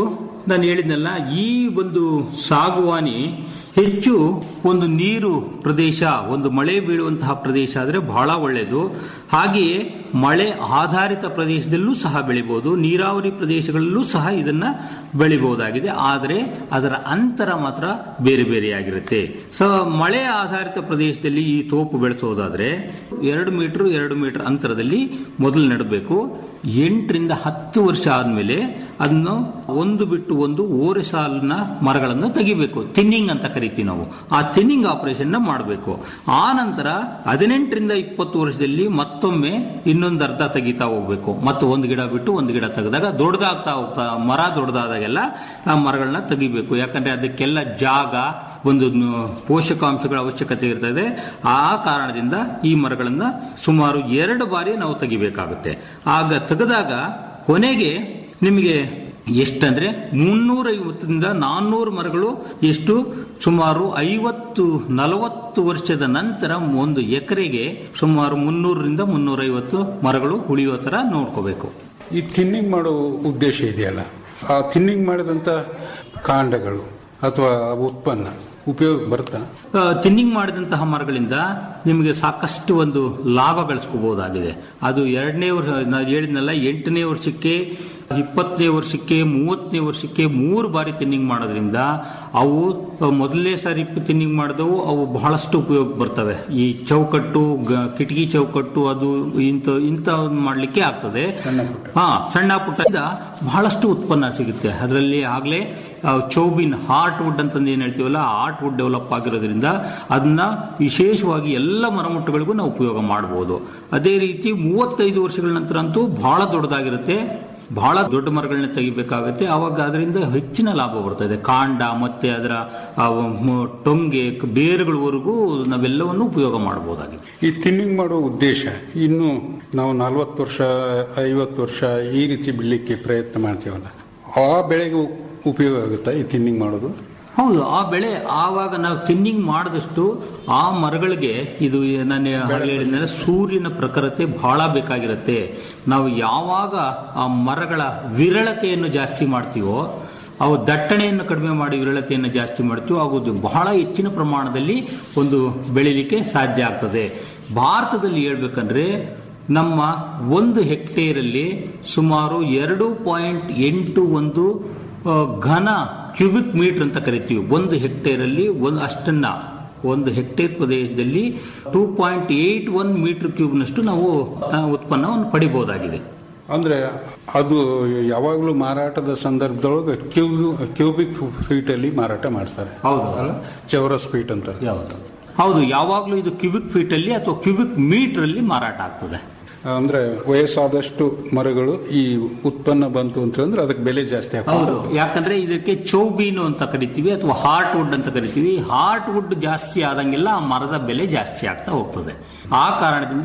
ನಾನು ಹೇಳಿದ್ನಲ್ಲ ಈ ಒಂದು ಸಾಗುವಾನಿ ಹೆಚ್ಚು ಒಂದು ನೀರು ಪ್ರದೇಶ ಒಂದು ಮಳೆ ಬೀಳುವಂತಹ ಪ್ರದೇಶ ಆದರೆ ಬಹಳ ಒಳ್ಳೆಯದು ಹಾಗೆಯೇ ಮಳೆ ಆಧಾರಿತ ಪ್ರದೇಶದಲ್ಲೂ ಸಹ ಬೆಳಿಬಹುದು ನೀರಾವರಿ ಪ್ರದೇಶಗಳಲ್ಲೂ ಸಹ ಇದನ್ನ ಬೆಳಿಬಹುದಾಗಿದೆ ಆದರೆ ಅದರ ಅಂತರ ಮಾತ್ರ ಬೇರೆ ಬೇರೆಯಾಗಿರುತ್ತೆ ಸೊ ಮಳೆ ಆಧಾರಿತ ಪ್ರದೇಶದಲ್ಲಿ ಈ ತೋಪು ಬೆಳೆಸೋದಾದ್ರೆ ಎರಡು ಮೀಟರ್ ಎರಡು ಮೀಟರ್ ಅಂತರದಲ್ಲಿ ಮೊದಲು ನೆಡಬೇಕು ಎಂಟರಿಂದ ಹತ್ತು ವರ್ಷ ಆದ್ಮೇಲೆ ಅದನ್ನು ಒಂದು ಬಿಟ್ಟು ಒಂದು ಓರೆ ಸಾಲಿನ ಮರಗಳನ್ನು ತೆಗಿಬೇಕು ತಿನ್ನಿಂಗ್ ಅಂತ ಕರಿತೀವಿ ನಾವು ಆ ತಿನ್ನಿಂಗ್ ಆಪರೇಷನ್ ಮಾಡಬೇಕು ಆ ನಂತರ ಹದಿನೆಂಟರಿಂದ ಇಪ್ಪತ್ತು ವರ್ಷದಲ್ಲಿ ಮತ್ತೊಮ್ಮೆ ಇನ್ನೊಂದು ಅರ್ಧ ತೆಗಿತಾ ಹೋಗ್ಬೇಕು ಮತ್ತು ಒಂದು ಗಿಡ ಬಿಟ್ಟು ಒಂದು ಗಿಡ ತೆಗೆದಾಗ ದೊಡ್ಡದಾಗ್ತಾ ಹೋಗ್ತಾ ಮರ ದೊಡ್ಡದಾದಾಗೆಲ್ಲ ಆ ಮರಗಳನ್ನ ತೆಗಿಬೇಕು ಯಾಕಂದ್ರೆ ಅದಕ್ಕೆಲ್ಲ ಜಾಗ ಒಂದು ನ- ಪೋಷಕಾಂಶಗಳ ಅವಶ್ಯಕತೆ ಇರ್ತದೆ ಆ ಕಾರಣದಿಂದ ಈ ಮರಗಳನ್ನ ಸುಮಾರು ಎರಡು ಬಾರಿ ನಾವು ತೆಗಿಬೇಕಾಗುತ್ತೆ ಆಗ ತೆಗೆದಾಗ ಕೊನೆಗೆ ನಿಮಗೆ ಎಷ್ಟಂದ್ರೆ ಮುನ್ನೂರೈವತ್ತರಿಂದ ನಾನ್ನೂರು ಮರಗಳು ಎಷ್ಟು ಸುಮಾರು ಐವತ್ತು ನಲವತ್ತು ವರ್ಷದ ನಂತರ ಒಂದು ಎಕರೆಗೆ ಸುಮಾರು ಮುನ್ನೂರರಿಂದ ಮುನ್ನೂರೈವತ್ತು ಮರಗಳು ಉಳಿಯೋ ತರ ನೋಡ್ಕೋಬೇಕು ಈ ಥಿನ್ನಿಂಗ್ ಮಾಡೋ ಉದ್ದೇಶ ಇದೆಯಲ್ಲ ಆ ಥಿನ್ನಿಂಗ್ ಮಾಡಿದಂತ ಕಾಂಡಗಳು ಅಥವಾ ಉತ್ಪನ್ನ ಉಪಯೋಗ ಬರ್ತಾ ಆ, ತಿನ್ನಿಂಗ್ ಮಾಡಿದಂತಹ ಮರಗಳಿಂದ ನಿಮಗೆ ಸಾಕಷ್ಟು ಒಂದು ಲಾಭ ಗಳಿಸ್ಕೋಬಹುದಾಗಿದೆ ಅದು ಎರಡನೇ ವರ್ಷ ನಾನು ಹೇಳಿದ್ನಲ್ಲ ಎಂಟನೇ ವರ್ಷಕ್ಕೆ ಇಪ್ಪತ್ತನೇ ವರ್ಷಕ್ಕೆ ಮೂವತ್ತನೇ ವರ್ಷಕ್ಕೆ ಮೂರು ಬಾರಿ ತಿನ್ನಿಂಗ್ ಮಾಡೋದ್ರಿಂದ ಅವು ಮೊದಲನೇ ಸಾರಿ ತಿನ್ನಿಂಗ್ ಮಾಡಿದವು ಅವು ಬಹಳಷ್ಟು ಉಪಯೋಗ ಬರ್ತವೆ ಈ ಚೌಕಟ್ಟು ಗ- ಕಿಟಕಿ ಚೌಕಟ್ಟು ಅದು ಇಂಥ ಇಂಥ ಮಾಡ್ಲಿಕ್ಕೆ ಆಗ್ತದೆ ಹಾ ಸಣ್ಣ ಪುಟ್ಟದಿಂದ ಬಹಳಷ್ಟು ಉತ್ಪನ್ನ ಸಿಗುತ್ತೆ ಅದರಲ್ಲಿ ಆಗ್ಲೇ ಆ, ಚೌಬಿನ್ ಹಾರ್ಟ್ ವುಡ್ ಅಂತಂದು ಏನ್ ಹೇಳ್ತೀವಲ್ಲ ಹಾರ್ಟ್ ವುಡ್ ಡೆವಲಪ್ ಆಗಿರೋದ್ರಿಂದ ಅದನ್ನ ವಿಶೇಷವಾಗಿ ಎಲ್ಲ ಮರಮುಟ್ಟುಗಳಿಗೂ ನಾವು ಉಪಯೋಗ ಮಾಡಬಹುದು ಅದೇ ರೀತಿ ಮೂವತ್ತೈದು ವರ್ಷಗಳ ನಂತರ ಅಂತೂ ಬಹಳ ದೊಡ್ಡದಾಗಿರುತ್ತೆ ಬಹಳ ದೊಡ್ಡ ಮರಗಳನ್ನ ತೆಗಿಬೇಕಾಗುತ್ತೆ ಆವಾಗ ಅದರಿಂದ ಹೆಚ್ಚಿನ ಲಾಭ ಬರ್ತದೆ ಕಾಂಡ ಮತ್ತೆ ಅದರ ಆ, ಮ- ಟೊಂಗೆ ಬೇರುಗಳವರೆಗೂ ನಾವೆಲ್ಲವನ್ನು ಉಪಯೋಗ ಮಾಡಬಹುದಾಗಿದೆ ಈ ಥಿನ್ನಿಂಗ್ ಮಾಡೋ ಉದ್ದೇಶ ಇನ್ನು ನಾವು ನಲ್ವತ್ತು ವರ್ಷ ಐವತ್ತು ವರ್ಷ ಈ ರೀತಿ ಬಿಡ್ಲಿಕ್ಕೆ ಪ್ರಯತ್ನ ಮಾಡ್ತೀವಲ್ಲ ಆ ಬೆಳೆಗೆ ಉಪಯೋಗ ಆಗುತ್ತಾ ಈ ಥಿನ್ನಿಂಗ್ ಮಾಡೋದು ಹೌದು ಆ ಬೆಳೆ ಆವಾಗ ನಾವು ತಿನ್ನಿಂಗ್ ಮಾಡಿದಷ್ಟು ಆ ಮರಗಳಿಗೆ ಇದು ನಾನು ಆಗಲೇ ಹೇಳಿದ್ನಲ್ಲ ಸೂರ್ಯನ ಪ್ರಖರತೆ ಬಹಳ ಬೇಕಾಗಿರುತ್ತೆ ನಾವು ಯಾವಾಗ ಆ ಮರಗಳ ವಿರಳತೆಯನ್ನು ಜಾಸ್ತಿ ಮಾಡ್ತೀವೋ ಅವು ದಟ್ಟಣೆಯನ್ನು ಕಡಿಮೆ ಮಾಡಿ ವಿರಳತೆಯನ್ನು ಜಾಸ್ತಿ ಮಾಡ್ತೀವೋ ಅದು ಬಹಳ ಹೆಚ್ಚಿನ ಪ್ರಮಾಣದಲ್ಲಿ ಒಂದು ಬೆಳಿಲಿಕ್ಕೆ ಸಾಧ್ಯ ಆಗ್ತದೆ ಭಾರತದಲ್ಲಿ ಹೇಳ್ಬೇಕಂದ್ರೆ ನಮ್ಮ ಒಂದು ಹೆಕ್ಟೇರಲ್ಲಿ ಸುಮಾರು ಎರಡು ಪಾಯಿಂಟ್ ಎಂಟು ಒಂದು ಆ, ಘನ ಕ್ಯೂಬಿಕ್ ಮೀಟರ್ ಅಂತ ಕರಿತೀವಿ ಒಂದು ಹೆಕ್ಟೇರ್ ಅಲ್ಲಿ ಒಂದು ಅಷ್ಟನ್ನ ಒಂದು ಹೆಕ್ಟೇರ್ ಪ್ರದೇಶದಲ್ಲಿ two point eight one metre ಕ್ಯೂಬ್ನಷ್ಟು ನಾವು ಆ, ಉತ್ಪನ್ನವನ್ನು ಪಡಿಬಹುದಾಗಿದೆ ಅಂದ್ರೆ ಅದು ಯಾವಾಗಲೂ ಮಾರಾಟದ ಸಂದರ್ಭದೊಳಗೆ ಕ್ಯೂ ಕ್ಯೂಬಿಕ್ ಫೀಟ್ ಅಲ್ಲಿ ಮಾರಾಟ ಮಾಡ್ತಾರೆ ಹೌದು. ಅಲ್ಲ ಚೌರಸ್ ಫೀಟ್ ಅಂತಾರೆ ಯಾವುದು ಹೌದು ಯಾವಾಗಲೂ ಇದು ಕ್ಯೂಬಿಕ್ ಫೀಟ್ ಅಲ್ಲಿ ಅಥವಾ ಕ್ಯೂಬಿಕ್ ಮೀಟರ್ ಅಲ್ಲಿ ಮಾರಾಟ ಆಗ್ತದೆ ಅಂದ್ರೆ ವಯಸ್ಸಾದಷ್ಟು ಮರಗಳು ಈ ಉತ್ಪನ್ನ ಬಂತು ಅಂತಂದ್ರೆ ಅದಕ್ಕೆ ಬೆಲೆ ಜಾಸ್ತಿ ಹೌದು ಆಗ್ತದೆ ಯಾಕಂದ್ರೆ ಇದಕ್ಕೆ ಚೌಬೀನು ಅಂತ ಕರಿತೀವಿ ಅಥವಾ ಹಾರ್ಟ್ ವುಡ್ ಅಂತ ಕರಿತೀವಿ ಹಾರ್ಟ್ ವುಡ್ ಜಾಸ್ತಿ ಆದಂಗೆಲ್ಲ ಆ ಮರದ ಬೆಲೆ ಜಾಸ್ತಿ ಆಗ್ತಾ ಹೋಗ್ತದೆ ಆ ಕಾರಣದಿಂದ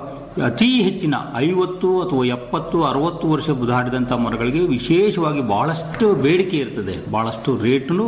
ಅತಿ ಹೆಚ್ಚಿನ ಐವತ್ತು ಅಥವಾ ಎಪ್ಪತ್ತು ಅರವತ್ತು ವರ್ಷ ದಾಟಿದಂತ ಮರಗಳಿಗೆ ವಿಶೇಷವಾಗಿ ಬಹಳಷ್ಟು ಬೇಡಿಕೆ ಇರ್ತದೆ ಬಹಳಷ್ಟು ರೇಟ್ನು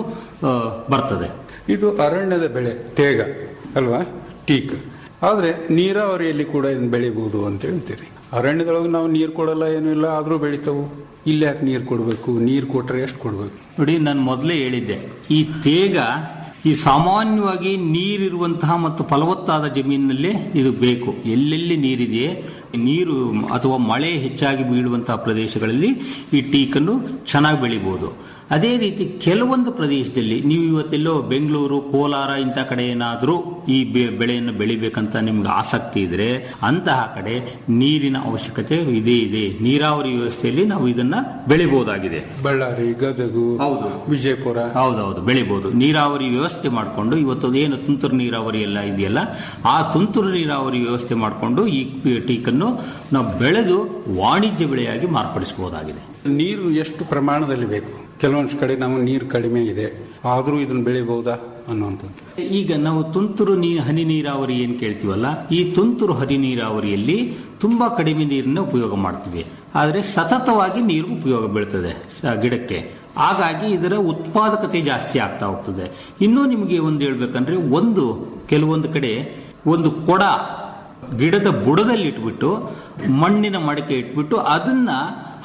ಬರ್ತದೆ ಇದು ಅರಣ್ಯದ ಬೆಳೆ ತೇಗ ಅಲ್ವಾ ಟೀಕ್ ಆದ್ರೆ ನೀರಾವರಿಯಲ್ಲಿ ಕೂಡ ಇದನ್ನ ಬೆಳಿಬಹುದು ಅಂತ ಹೇಳ್ತೀರಿ ಅರಣ್ಯದೊಳಗೆ ನಾವು ನೀರು ಕೊಡಲ್ಲ ಏನೂ ಇಲ್ಲ ಆದ್ರೂ ಬೆಳಿತಾವು ಇಲ್ಲಿ ಯಾಕೆ ನೀರು ಕೊಡಬೇಕು ನೀರು ಕೊಟ್ರೆ ಎಷ್ಟು ಕೊಡಬೇಕು ನೋಡಿ ನಾನು ಮೊದಲೇ ಹೇಳಿದ್ದೆ ಈ ತೇಗ ಈ ಸಾಮಾನ್ಯವಾಗಿ ನೀರಿರುವಂತಹ ಮತ್ತು ಫಲವತ್ತಾದ ಜಮೀನಿನಲ್ಲೇ ಇದು ಬೇಕು ಎಲ್ಲೆಲ್ಲಿ ನೀರಿದೆಯೇ ನೀರು ಅಥವಾ ಮಳೆ ಹೆಚ್ಚಾಗಿ ಬೀಳುವಂತಹ ಪ್ರದೇಶಗಳಲ್ಲಿ ಈ ಟೀಕನ್ನು ಚೆನ್ನಾಗಿ ಬೆಳಿಬಹುದು ಅದೇ ರೀತಿ ಕೆಲವೊಂದು ಪ್ರದೇಶದಲ್ಲಿ ನೀವು ಇವತ್ತೆಲ್ಲೋ ಬೆಂಗಳೂರು ಕೋಲಾರ ಇಂಥ ಕಡೆ ಏನಾದರೂ ಈ ಬೆ- ಬೆಳೆಯನ್ನು ಬೆಳಿಬೇಕಂತ ನಿಮ್ಗೆ ಆಸಕ್ತಿ ಇದ್ರೆ ಅಂತಹ ಕಡೆ ನೀರಿನ ಅವಶ್ಯಕತೆ ಇದೇ ಇದೆ ನೀರಾವರಿ ವ್ಯವಸ್ಥೆಯಲ್ಲಿ ನಾವು ಇದನ್ನ ಬೆಳಿಬಹುದಾಗಿದೆ ಬಳ್ಳಾರಿ ಗದಗು ಹೌದು. ವಿಜಯಪುರ ಹೌದೌದು ಬೆಳಿಬಹುದು ನೀರಾವರಿ ವ್ಯವಸ್ಥೆ ಮಾಡಿಕೊಂಡು ಇವತ್ತು ಏನು ತುಂತುರು ನೀರಾವರಿ ಎಲ್ಲ ಇದೆಯಲ್ಲ ಆ ತುಂತುರು ನೀರಾವರಿ ವ್ಯವಸ್ಥೆ ಮಾಡಿಕೊಂಡು ಈ ಟೀಕನ್ನು ನಾವು ಬೆಳೆದು ವಾಣಿಜ್ಯ ಬೆಳೆಯಾಗಿ ಮಾರ್ಪಡಿಸಬಹುದಾಗಿದೆ ನೀರು ಎಷ್ಟು ಪ್ರಮಾಣದಲ್ಲಿ ಬೇಕು ಕೆಲವೊಂದು ಕಡೆ ನಾವು ನೀರು ಕಡಿಮೆ ಇದೆ ಆದ್ರೂ ಇದನ್ನ ಬೆಳಿಬಹುದಾ ಅನ್ನುವಂಥದ್ದು ಈಗ ನಾವು ತುಂತುರು ನೀ ಹನಿ ನೀರಾವರಿ ಏನ್ ಕೇಳ್ತೀವಲ್ಲ ಈ ತುಂತುರು ಹನಿ ನೀರಾವರಿಯಲ್ಲಿ ತುಂಬಾ ಕಡಿಮೆ ನೀರನ್ನ ಉಪಯೋಗ ಮಾಡ್ತೀವಿ ಆದರೆ ಸತತವಾಗಿ ನೀರು ಉಪಯೋಗ ಬೀಳ್ತದೆ ಸ- ಗಿಡಕ್ಕೆ ಹಾಗಾಗಿ ಇದರ ಉತ್ಪಾದಕತೆ ಜಾಸ್ತಿ ಆಗ್ತಾ ಹೋಗ್ತದೆ ಇನ್ನೂ ನಿಮಗೆ ಒಂದು ಹೇಳ್ಬೇಕಂದ್ರೆ ಒಂದು ಕೆಲವೊಂದು ಕಡೆ ಒಂದು ಕೊಡ ಗಿಡದ ಬುಡದಲ್ಲಿ ಇಟ್ಬಿಟ್ಟು ಮಣ್ಣಿನ ಮಡಕೆ ಇಟ್ಬಿಟ್ಟು ಅದನ್ನ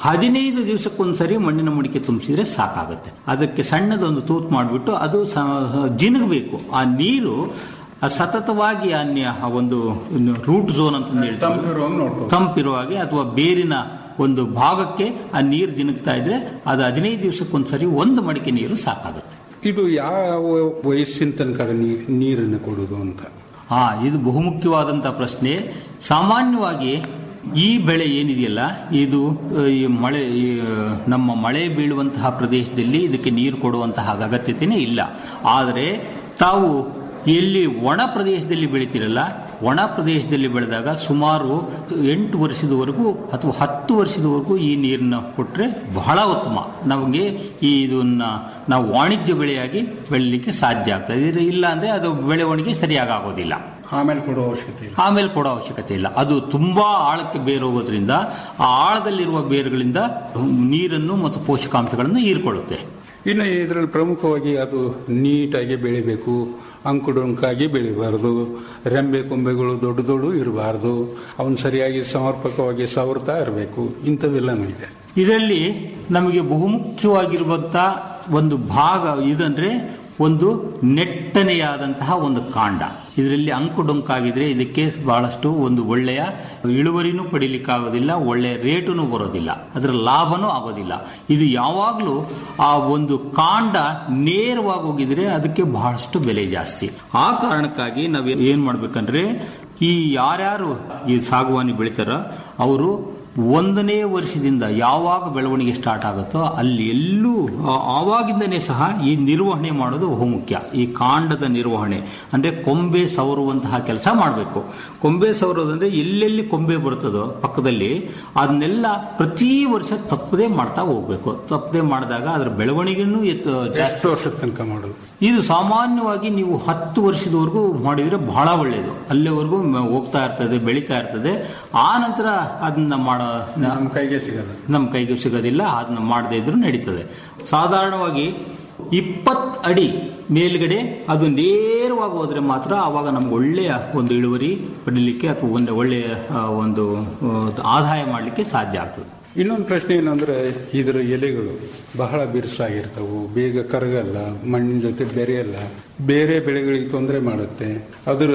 ಹದಿನೈದು ದಿವಸಕ್ಕೊಂದ್ಸರಿ ಮಣ್ಣಿನ ಮಡಿಕೆ ತುಂಬಿಸಿದ್ರೆ ಸಾಕಾಗುತ್ತೆ ಅದಕ್ಕೆ ಸಣ್ಣದೊಂದು ತೂತು ಮಾಡಿಬಿಟ್ಟು ಅದು ಸ- ಜಿನುಗಬೇಕು ಆ ನೀರು ಆ ಸತತವಾಗಿ ಆ ನಿ- ಆ ಒಂದು ರೂಟ್ ಝೋನ್ ಅಂತ ಹೇಳ್ತಾರೆ ತಂಪಿರುವಾಗ ನೋಡ್ಕೋ ತಂಪಿರುವಾಗೆ ಅಥವಾ ಬೇರಿನ ಒಂದು ಭಾಗಕ್ಕೆ ಆ ನೀರು ಜಿನುಗ್ತಾ ಇದ್ರೆ ಅದು ಹದಿನೈದು ದಿವಸಕ್ಕೊಂದ್ಸರಿ ಒಂದು ಮಡಿಕೆ ನೀರು ಸಾಕಾಗುತ್ತೆ ಇದು ಯಾವ ವಯಸ್ಸಿನ ತನಕ ನೀ- ನೀರನ್ನು ಕೊಡುವುದು ಅಂತ ಹಾ ಇದು ಬಹುಮುಖ್ಯವಾದಂತ ಪ್ರಶ್ನೆ ಸಾಮಾನ್ಯವಾಗಿ ಈ ಬೆಳೆ ಏನಿದೆಯಲ್ಲ ಇದು ಆ, ಈ ಮಳೆ ಈ, ಆ, ನಮ್ಮ ಮಳೆ ಬೀಳುವಂತಹ ಪ್ರದೇಶದಲ್ಲಿ ಇದಕ್ಕೆ ನೀರು ಕೊಡುವಂತಹ ಅಗತ್ಯತೆನೇ ಇಲ್ಲ ಆದರೆ ತಾವು ಎಲ್ಲಿ ಒಣ ಪ್ರದೇಶದಲ್ಲಿ ಬೆಳಿತೀರಲ್ಲ ಒಣ ಪ್ರದೇಶದಲ್ಲಿ ಬೆಳೆದಾಗ ಸುಮಾರು ಎಂಟು ವರ್ಷದವರೆಗೂ ಅಥವಾ ಹತ್ತು ವರ್ಷದವರೆಗೂ ಈ ನೀರನ್ನ ಕೊಟ್ಟರೆ ಬಹಳ ಉತ್ತಮ ನಮಗೆ ಈ ಇದನ್ನ ನಾವು ವಾಣಿಜ್ಯ ಬೆಳೆಯಾಗಿ ಬೆಳಲಿಕ್ಕೆ ಸಾಧ್ಯ ಆಗ್ತದೆ ಇದು ಇಲ್ಲ ಅಂದ್ರೆ ಅದು ಬೆಳವಣಿಗೆ ಸರಿಯಾಗಿ ಆಗೋದಿಲ್ಲ ಆಮೇಲೆ ಕೊಡುವ ಅವಶ್ಯಕತೆ ಇಲ್ಲ ಆಮೇಲೆ ಕೊಡೋ ಅವಶ್ಯಕತೆ ಇಲ್ಲ ಅದು ತುಂಬಾ ಆಳಕ್ಕೆ ಬೇರು ಹೋಗೋದ್ರಿಂದ ಆ ಆಳದಲ್ಲಿರುವ ಬೇರುಗಳಿಂದ ನೀರನ್ನು ಮತ್ತು ಪೋಷಕಾಂಶಗಳನ್ನು ಹೀರ್ಕೊಳ್ಳುತ್ತೆ ಇನ್ನು ಇದರಲ್ಲಿ ಪ್ರಮುಖವಾಗಿ ಅದು ನೀಟಾಗಿ ಬೆಳಿಬೇಕು ಅಂಕುಡೊಂಕಾಗಿ ಬೆಳಿಬಾರ್ದು ರೆಂಬೆ ಕೊಂಬೆಗಳು ದೊಡ್ಡ ದೊಡ್ಡ ಇರಬಾರ್ದು ಅವನು ಸರಿಯಾಗಿ ಸಮರ್ಪಕವಾಗಿ ಸವರ್ತಾ ಇರಬೇಕು ಇಂಥವೆಲ್ಲನೂ ಇದೆ ಇದರಲ್ಲಿ ನಮಗೆ ಬಹುಮುಖ್ಯವಾಗಿರುವಂತ ಒಂದು ಭಾಗ ಇದಂದ್ರೆ ಒಂದು ನೆಟ್ಟನೆಯಾದಂತಹ ಒಂದು ಕಾಂಡ ಇದರಲ್ಲಿ ಅಂಕುಡೊಂಕಾಗಿದ್ರೆ ಇದಕ್ಕೆ ಬಹಳಷ್ಟು ಒಂದು ಒಳ್ಳೆಯ ಇಳುವರಿನೂ ಪಡಿಲಿಕ್ಕಾಗೋದಿಲ್ಲ ಒಳ್ಳೆಯ ರೇಟುನು ಬರೋದಿಲ್ಲ ಅದರ ಲಾಭನೂ ಆಗೋದಿಲ್ಲ ಇದು ಯಾವಾಗಲೂ ಆ ಒಂದು ಕಾಂಡ ನೇರವಾಗಿ ಹೋಗಿದ್ರೆ ಅದಕ್ಕೆ ಬಹಳಷ್ಟು ಬೆಲೆ ಜಾಸ್ತಿ ಆ ಕಾರಣಕ್ಕಾಗಿ ನಾವು ಏನ್ ಮಾಡ್ಬೇಕಂದ್ರೆ ಈ ಯಾರ್ಯಾರು ಈ ಸಾಗುವಾನಿ ಬೆಳಿತಾರ ಅವರು ಒಂದನೇ ವರ್ಷದಿಂದ ಯಾವಾಗ ಬೆಳವಣಿಗೆ ಸ್ಟಾರ್ಟ್ ಆಗುತ್ತೋ ಅಲ್ಲಿ ಎಲ್ಲೂ ಆ- ಆವಾಗಿಂದನೇ ಸಹ ಈ ನಿರ್ವಹಣೆ ಮಾಡೋದು ಬಹುಮುಖ್ಯ ಈ ಕಾಂಡದ ನಿರ್ವಹಣೆ ಅಂದ್ರೆ ಕೊಂಬೆ ಸವರುವಂತಹ ಕೆಲಸ ಮಾಡಬೇಕು ಕೊಂಬೆ ಸವರೋದಂದ್ರೆ ಎಲ್ಲೆಲ್ಲಿ ಕೊಂಬೆ ಬರ್ತದೋ ಪಕ್ಕದಲ್ಲಿ ಅದನ್ನೆಲ್ಲ ಪ್ರತಿ ವರ್ಷ ತಪ್ಪದೆ ಮಾಡ್ತಾ ಹೋಗ್ಬೇಕು ತಪ್ಪದೆ ಮಾಡಿದಾಗ ಅದರ ಬೆಳವಣಿಗೆನೂ ಎತ್ತು ಜಾಸ್ತಿ ಎಷ್ಟು ವರ್ಷದ ತನಕ ಮಾಡೋದು ಇದು ಸಾಮಾನ್ಯವಾಗಿ ನೀವು ಹತ್ತು ವರ್ಷದವರೆಗೂ ಮಾಡಿದ್ರೆ ಬಹಳ ಒಳ್ಳೆಯದು ಅಲ್ಲಿವರೆಗೂ ಮ- ಹೋಗ್ತಾ ಇರ್ತದೆ ಬೆಳೀತಾ ಇರ್ತದೆ ಆ ನಂತರ ಅದನ್ನ ಮಾಡೋ ನಮ್ಮ ಕೈಗೆ ಸಿಗಲ್ಲ ನಮ್ಮ ಕೈಗೆ ಸಿಗೋದಿಲ್ಲ ಅದನ್ನ ಮಾಡದೇ ಇದ್ರೂ ನಡೀತದೆ ಸಾಧಾರಣವಾಗಿ ಇಪ್ಪತ್ತು ಅಡಿ ಮೇಲ್ಗಡೆ ಅದು ನೇರವಾಗಿ ಹೋದ್ರೆ ಮಾತ್ರ ಆವಾಗ ನಮ್ಗೆ ಒಳ್ಳೆಯ ಒಂದು ಇಳುವರಿ ಪಡೀಲಿಕ್ಕೆ ಅಥವಾ ಒಂದು ಒಳ್ಳೆಯ ಆ, ಒಂದು ಆ, ಆದಾಯ ಮಾಡಲಿಕ್ಕೆ ಸಾಧ್ಯ ಆಗ್ತದೆ ಇನ್ನೊಂದು ಪ್ರಶ್ನೆ ಏನಂದ್ರೆ ಇದರ ಎಲೆಗಳು ಬಹಳ ಬಿರುಸಾಗಿರ್ತವು ಬೇಗ ಕರಗಲ್ಲ ಮಣ್ಣಿನ ಜೊತೆ ಬೆರೆಯಲ್ಲ ಬೇರೆ ಬೆಳೆಗಳಿಗೆ ತೊಂದರೆ ಮಾಡುತ್ತೆ ಅದರ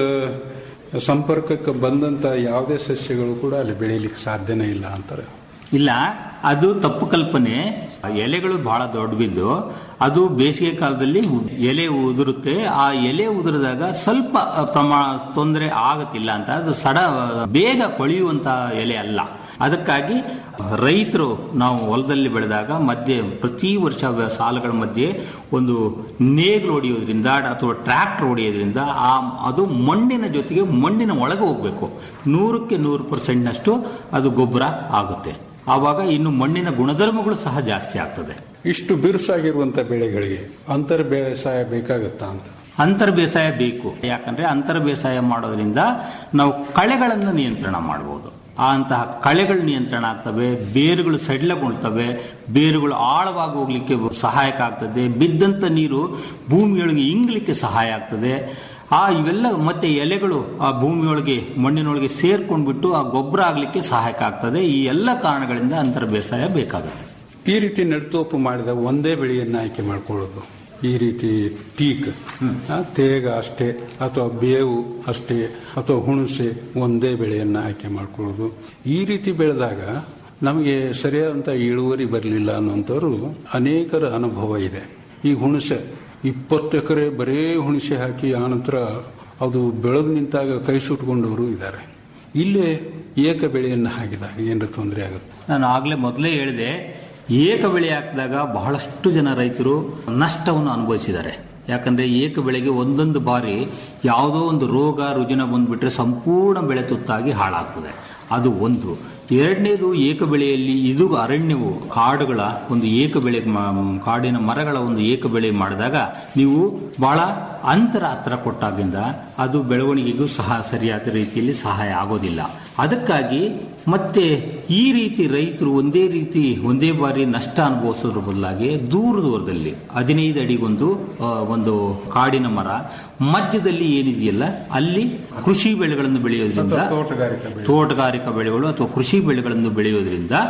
ಸಂಪರ್ಕಕ್ಕೆ ಬಂದಂತ ಯಾವುದೇ ಸಸ್ಯಗಳು ಕೂಡ ಅಲ್ಲಿ ಬೆಳೀಲಿಕ್ಕೆ ಸಾಧ್ಯನೇ ಇಲ್ಲ ಅಂತಾರೆ ಇಲ್ಲ ಅದು ತಪ್ಪು ಕಲ್ಪನೆ ಎಲೆಗಳು ಬಹಳ ದೊಡ್ಡ ಬಿದ್ದು ಅದು ಬೇಸಿಗೆ ಕಾಲದಲ್ಲಿ ಎಲೆ ಉದುರುತ್ತೆ ಆ ಎಲೆ ಉದುರಿದಾಗ ಸ್ವಲ್ಪ ಪ್ರಮಾಣ ತೊಂದರೆ ಆಗತ್ತಿಲ್ಲ ಅಂತ ಅದು ಸಡ ಬೇಗ ಕೊಳೆಯುವಂತ ಎಲೆ ಅಲ್ಲ ಅದಕ್ಕಾಗಿ ರೈತರು ನಾವು ಹೊಲದಲ್ಲಿ ಬೆಳೆದಾಗ ಮಧ್ಯೆ ಪ್ರತಿ ವರ್ಷ ವ್ಯ- ಸಾಲುಗಳ ಮಧ್ಯೆ ಒಂದು ನೇಗ್ಲು ಹೊಡೆಯೋದ್ರಿಂದ ಅಥವಾ ಟ್ರ್ಯಾಕ್ಟರ್ ಹೊಡೆಯೋದ್ರಿಂದ ಆ ಅದು ಮಣ್ಣಿನ ಜೊತೆಗೆ ಮಣ್ಣಿನ ಒಳಗೆ ಹೋಗ್ಬೇಕು ನೂರಕ್ಕೆ ನೂರು ಪರ್ಸೆಂಟ್ನಷ್ಟು ಅದು ಗೊಬ್ಬರ ಆಗುತ್ತೆ ಆವಾಗ ಇನ್ನು ಮಣ್ಣಿನ ಗುಣಧರ್ಮಗಳು ಸಹ ಜಾಸ್ತಿ ಆಗ್ತದೆ ಇಷ್ಟು ಬಿರುಸಾಗಿರುವಂತ ಬೆಳೆಗಳಿಗೆ ಅಂತರ್ ಬೇಸಾಯ ಬೇಕಾಗುತ್ತಾ ಅಂತ ಅಂತರ ಬೇಸಾಯ ಬೇಕು ಯಾಕಂದ್ರೆ ಅಂತರ ಬೇಸಾಯ ಮಾಡೋದ್ರಿಂದ ನಾವು ಕಳೆಗಳನ್ನು ನಿಯಂತ್ರಣ ಮಾಡಬಹುದು ಆ ಅಂತಹ ಕಳೆಗಳು ನಿಯಂತ್ರಣ ಆಗ್ತವೆ ಬೇರುಗಳು ಸಡಿಲಗೊಳ್ತವೆ ಬೇರುಗಳು ಆಳವಾಗಿ ಹೋಗ್ಲಿಕ್ಕೆ ಸಹಾಯಕ ಆಗ್ತದೆ ಬಿದ್ದಂತ ನೀರು ಭೂಮಿಯೊಳಗೆ ಇಂಗ್ಲಿಕ್ಕೆ ಸಹಾಯ ಆಗ್ತದೆ ಆ ಇವೆಲ್ಲ ಮತ್ತೆ ಎಲೆಗಳು ಆ ಭೂಮಿಯೊಳಗೆ ಮಣ್ಣಿನೊಳಗೆ ಸೇರ್ಕೊಂಡ್ಬಿಟ್ಟು ಆ ಗೊಬ್ಬರ ಆಗ್ಲಿಕ್ಕೆ ಸಹಾಯಕ ಆಗ್ತದೆ ಈ ಎಲ್ಲ ಕಾರಣಗಳಿಂದ ಅಂತರ ಬೇಸಾಯ ಬೇಕಾಗುತ್ತೆ ಈ ರೀತಿ ನೆಡ್ತೋಪು ಮಾಡಿದ ಒಂದೇ ಬೆಳೆಯನ್ನ ಆಯ್ಕೆ ಮಾಡ್ಕೊಳ್ಳೋದು ಈ ರೀತಿ ಟೀಕ್ ಆ, ತೇಗ ಅಷ್ಟೇ ಅಥವಾ ಬೇವು ಅಷ್ಟೇ ಅಥವಾ ಹುಣಸೆ ಒಂದೇ ಬೆಳೆಯನ್ನ ಆಯ್ಕೆ ಮಾಡ್ಕೊಳ್ಳೋದು ಈ ರೀತಿ ಬೆಳೆದಾಗ ನಮಗೆ ಸರಿಯಾದಂತ ಇಳುವರಿ ಬರಲಿಲ್ಲ ಅನ್ನುವಂಥವ್ರು ಅನೇಕರ ಅನುಭವ ಇದೆ ಈ ಹುಣಸೆ ಇಪ್ಪತ್ತು ಎಕರೆ ಬರೇ ಹುಣಸೆ ಹಾಕಿ ಆನಂತರ ಅದು ಬೆಳೆದು ನಿಂತಾಗ ಕೈ ಸುಟ್ಕೊಂಡವರು ಇದ್ದಾರೆ ಇಲ್ಲೇ ಏಕ ಬೆಳೆಯನ್ನು ಹಾಕಿದಾಗ ಏನಾರ ತೊಂದರೆ ಆಗುತ್ತೆ ನಾನು ಆಗ್ಲೇ ಮೊದಲೇ ಹೇಳಿದೆ ಏಕ ಬೆಳೆ ಹಾಕಿದಾಗ ಬಹಳಷ್ಟು ಜನ ರೈತರು ನಷ್ಟವನ್ನು ಅನುಭವಿಸಿದ್ದಾರೆ ಯಾಕಂದ್ರೆ ಏಕ ಬೆಳೆಗೆ ಒಂದೊಂದು ಬಾರಿ ಯಾವುದೋ ಒಂದು ರೋಗ ರುಜಿನ ಬಂದ್ಬಿಟ್ರೆ ಸಂಪೂರ್ಣ ಬೆಳೆ ತುತ್ತಾಗಿ ಹಾಳಾಗ್ತದೆ ಅದು ಒಂದು ಎರಡನೇದು ಏಕ ಬೆಳೆಯಲ್ಲಿ ಇದು ಅರಣ್ಯವು ಕಾಡುಗಳ ಒಂದು ಏಕ ಬೆಳೆ ಮ- ಕಾಡಿನ ಮರಗಳ ಒಂದು ಏಕ ಬೆಳೆ ಮಾಡಿದಾಗ ನೀವು ಬಹಳ ಅಂತರ ಹತ್ರ ಕೊಟ್ಟಾಗಿಂದ ಅದು ಬೆಳವಣಿಗೆಗೂ ಸಹ ಸರಿಯಾದ ರೀತಿಯಲ್ಲಿ ಸಹಾಯ ಆಗೋದಿಲ್ಲ ಅದಕ್ಕಾಗಿ ಮತ್ತೆ ಈ ರೀತಿ ರೈತರು ಒಂದೇ ರೀತಿ ಒಂದೇ ಬಾರಿ ನಷ್ಟ ಅನುಭವಿಸೋದ್ರ ಬದಲಾಗಿ ದೂರ ದೂರದಲ್ಲಿ ಹದಿನೈದು ಅಡಿಗೊಂದು ಆ, ಒಂದು ಕಾಡಿನ ಮರ ಮಧ್ಯದಲ್ಲಿ ಏನಿದೆಯಲ್ಲ ಅಲ್ಲಿ ಕೃಷಿ ಬೆಳೆಗಳನ್ನು ಬೆಳೆಯೋದ್ರಿಂದ ಅಥವಾ ತೋಟಗಾರಿಕಾ ಬೆಳೆ. ತೋಟಗಾರಿಕಾ ಬೆಳೆಗಳು ಅಥವಾ ಕೃಷಿ ಬೆಳೆಗಳನ್ನು ಬೆಳೆಯೋದ್ರಿಂದ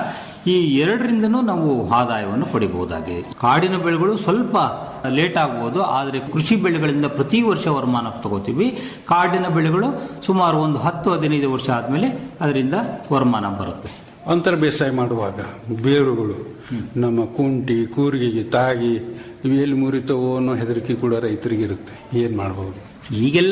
ಈ ಎರಡರಿಂದನೂ ನಾವು ಆದಾಯವನ್ನು ಪಡಿಬಹುದಾಗಿದೆ ಕಾಡಿನ ಬೆಳೆಗಳು ಸ್ವಲ್ಪ ಲೇಟ್ ಆಗ್ಬೋದು ಆದರೆ ಕೃಷಿ ಬೆಳೆಗಳಿಂದ ಪ್ರತಿ ವರ್ಷ ವರಮಾನ ತಗೋತೀವಿ ಕಾಡಿನ ಬೆಳೆಗಳು ಸುಮಾರು ಒಂದು ಹತ್ತು ಹದಿನೈದು ವರ್ಷ ಆದ್ಮೇಲೆ ಅದರಿಂದ ವರಮಾನ ಬರುತ್ತೆ ಅಂತರ ಬೇಸಾಯ ಮಾಡುವಾಗ ಬೇರುಗಳು ನಮ್ಮ ಕುಂಟಿ ಕೂರ್ಗಿಗೆ ತಾಗಿ ಇವು ಎಲ್ಲಿ ಮುರಿತವೋ ಅನ್ನೋ ಹೆದರಿಕೆ ಕೂಡ ರೈತರಿಗೆ ಇರುತ್ತೆ ಏನ್ ಮಾಡಬಹುದು ಈಗೆಲ್ಲ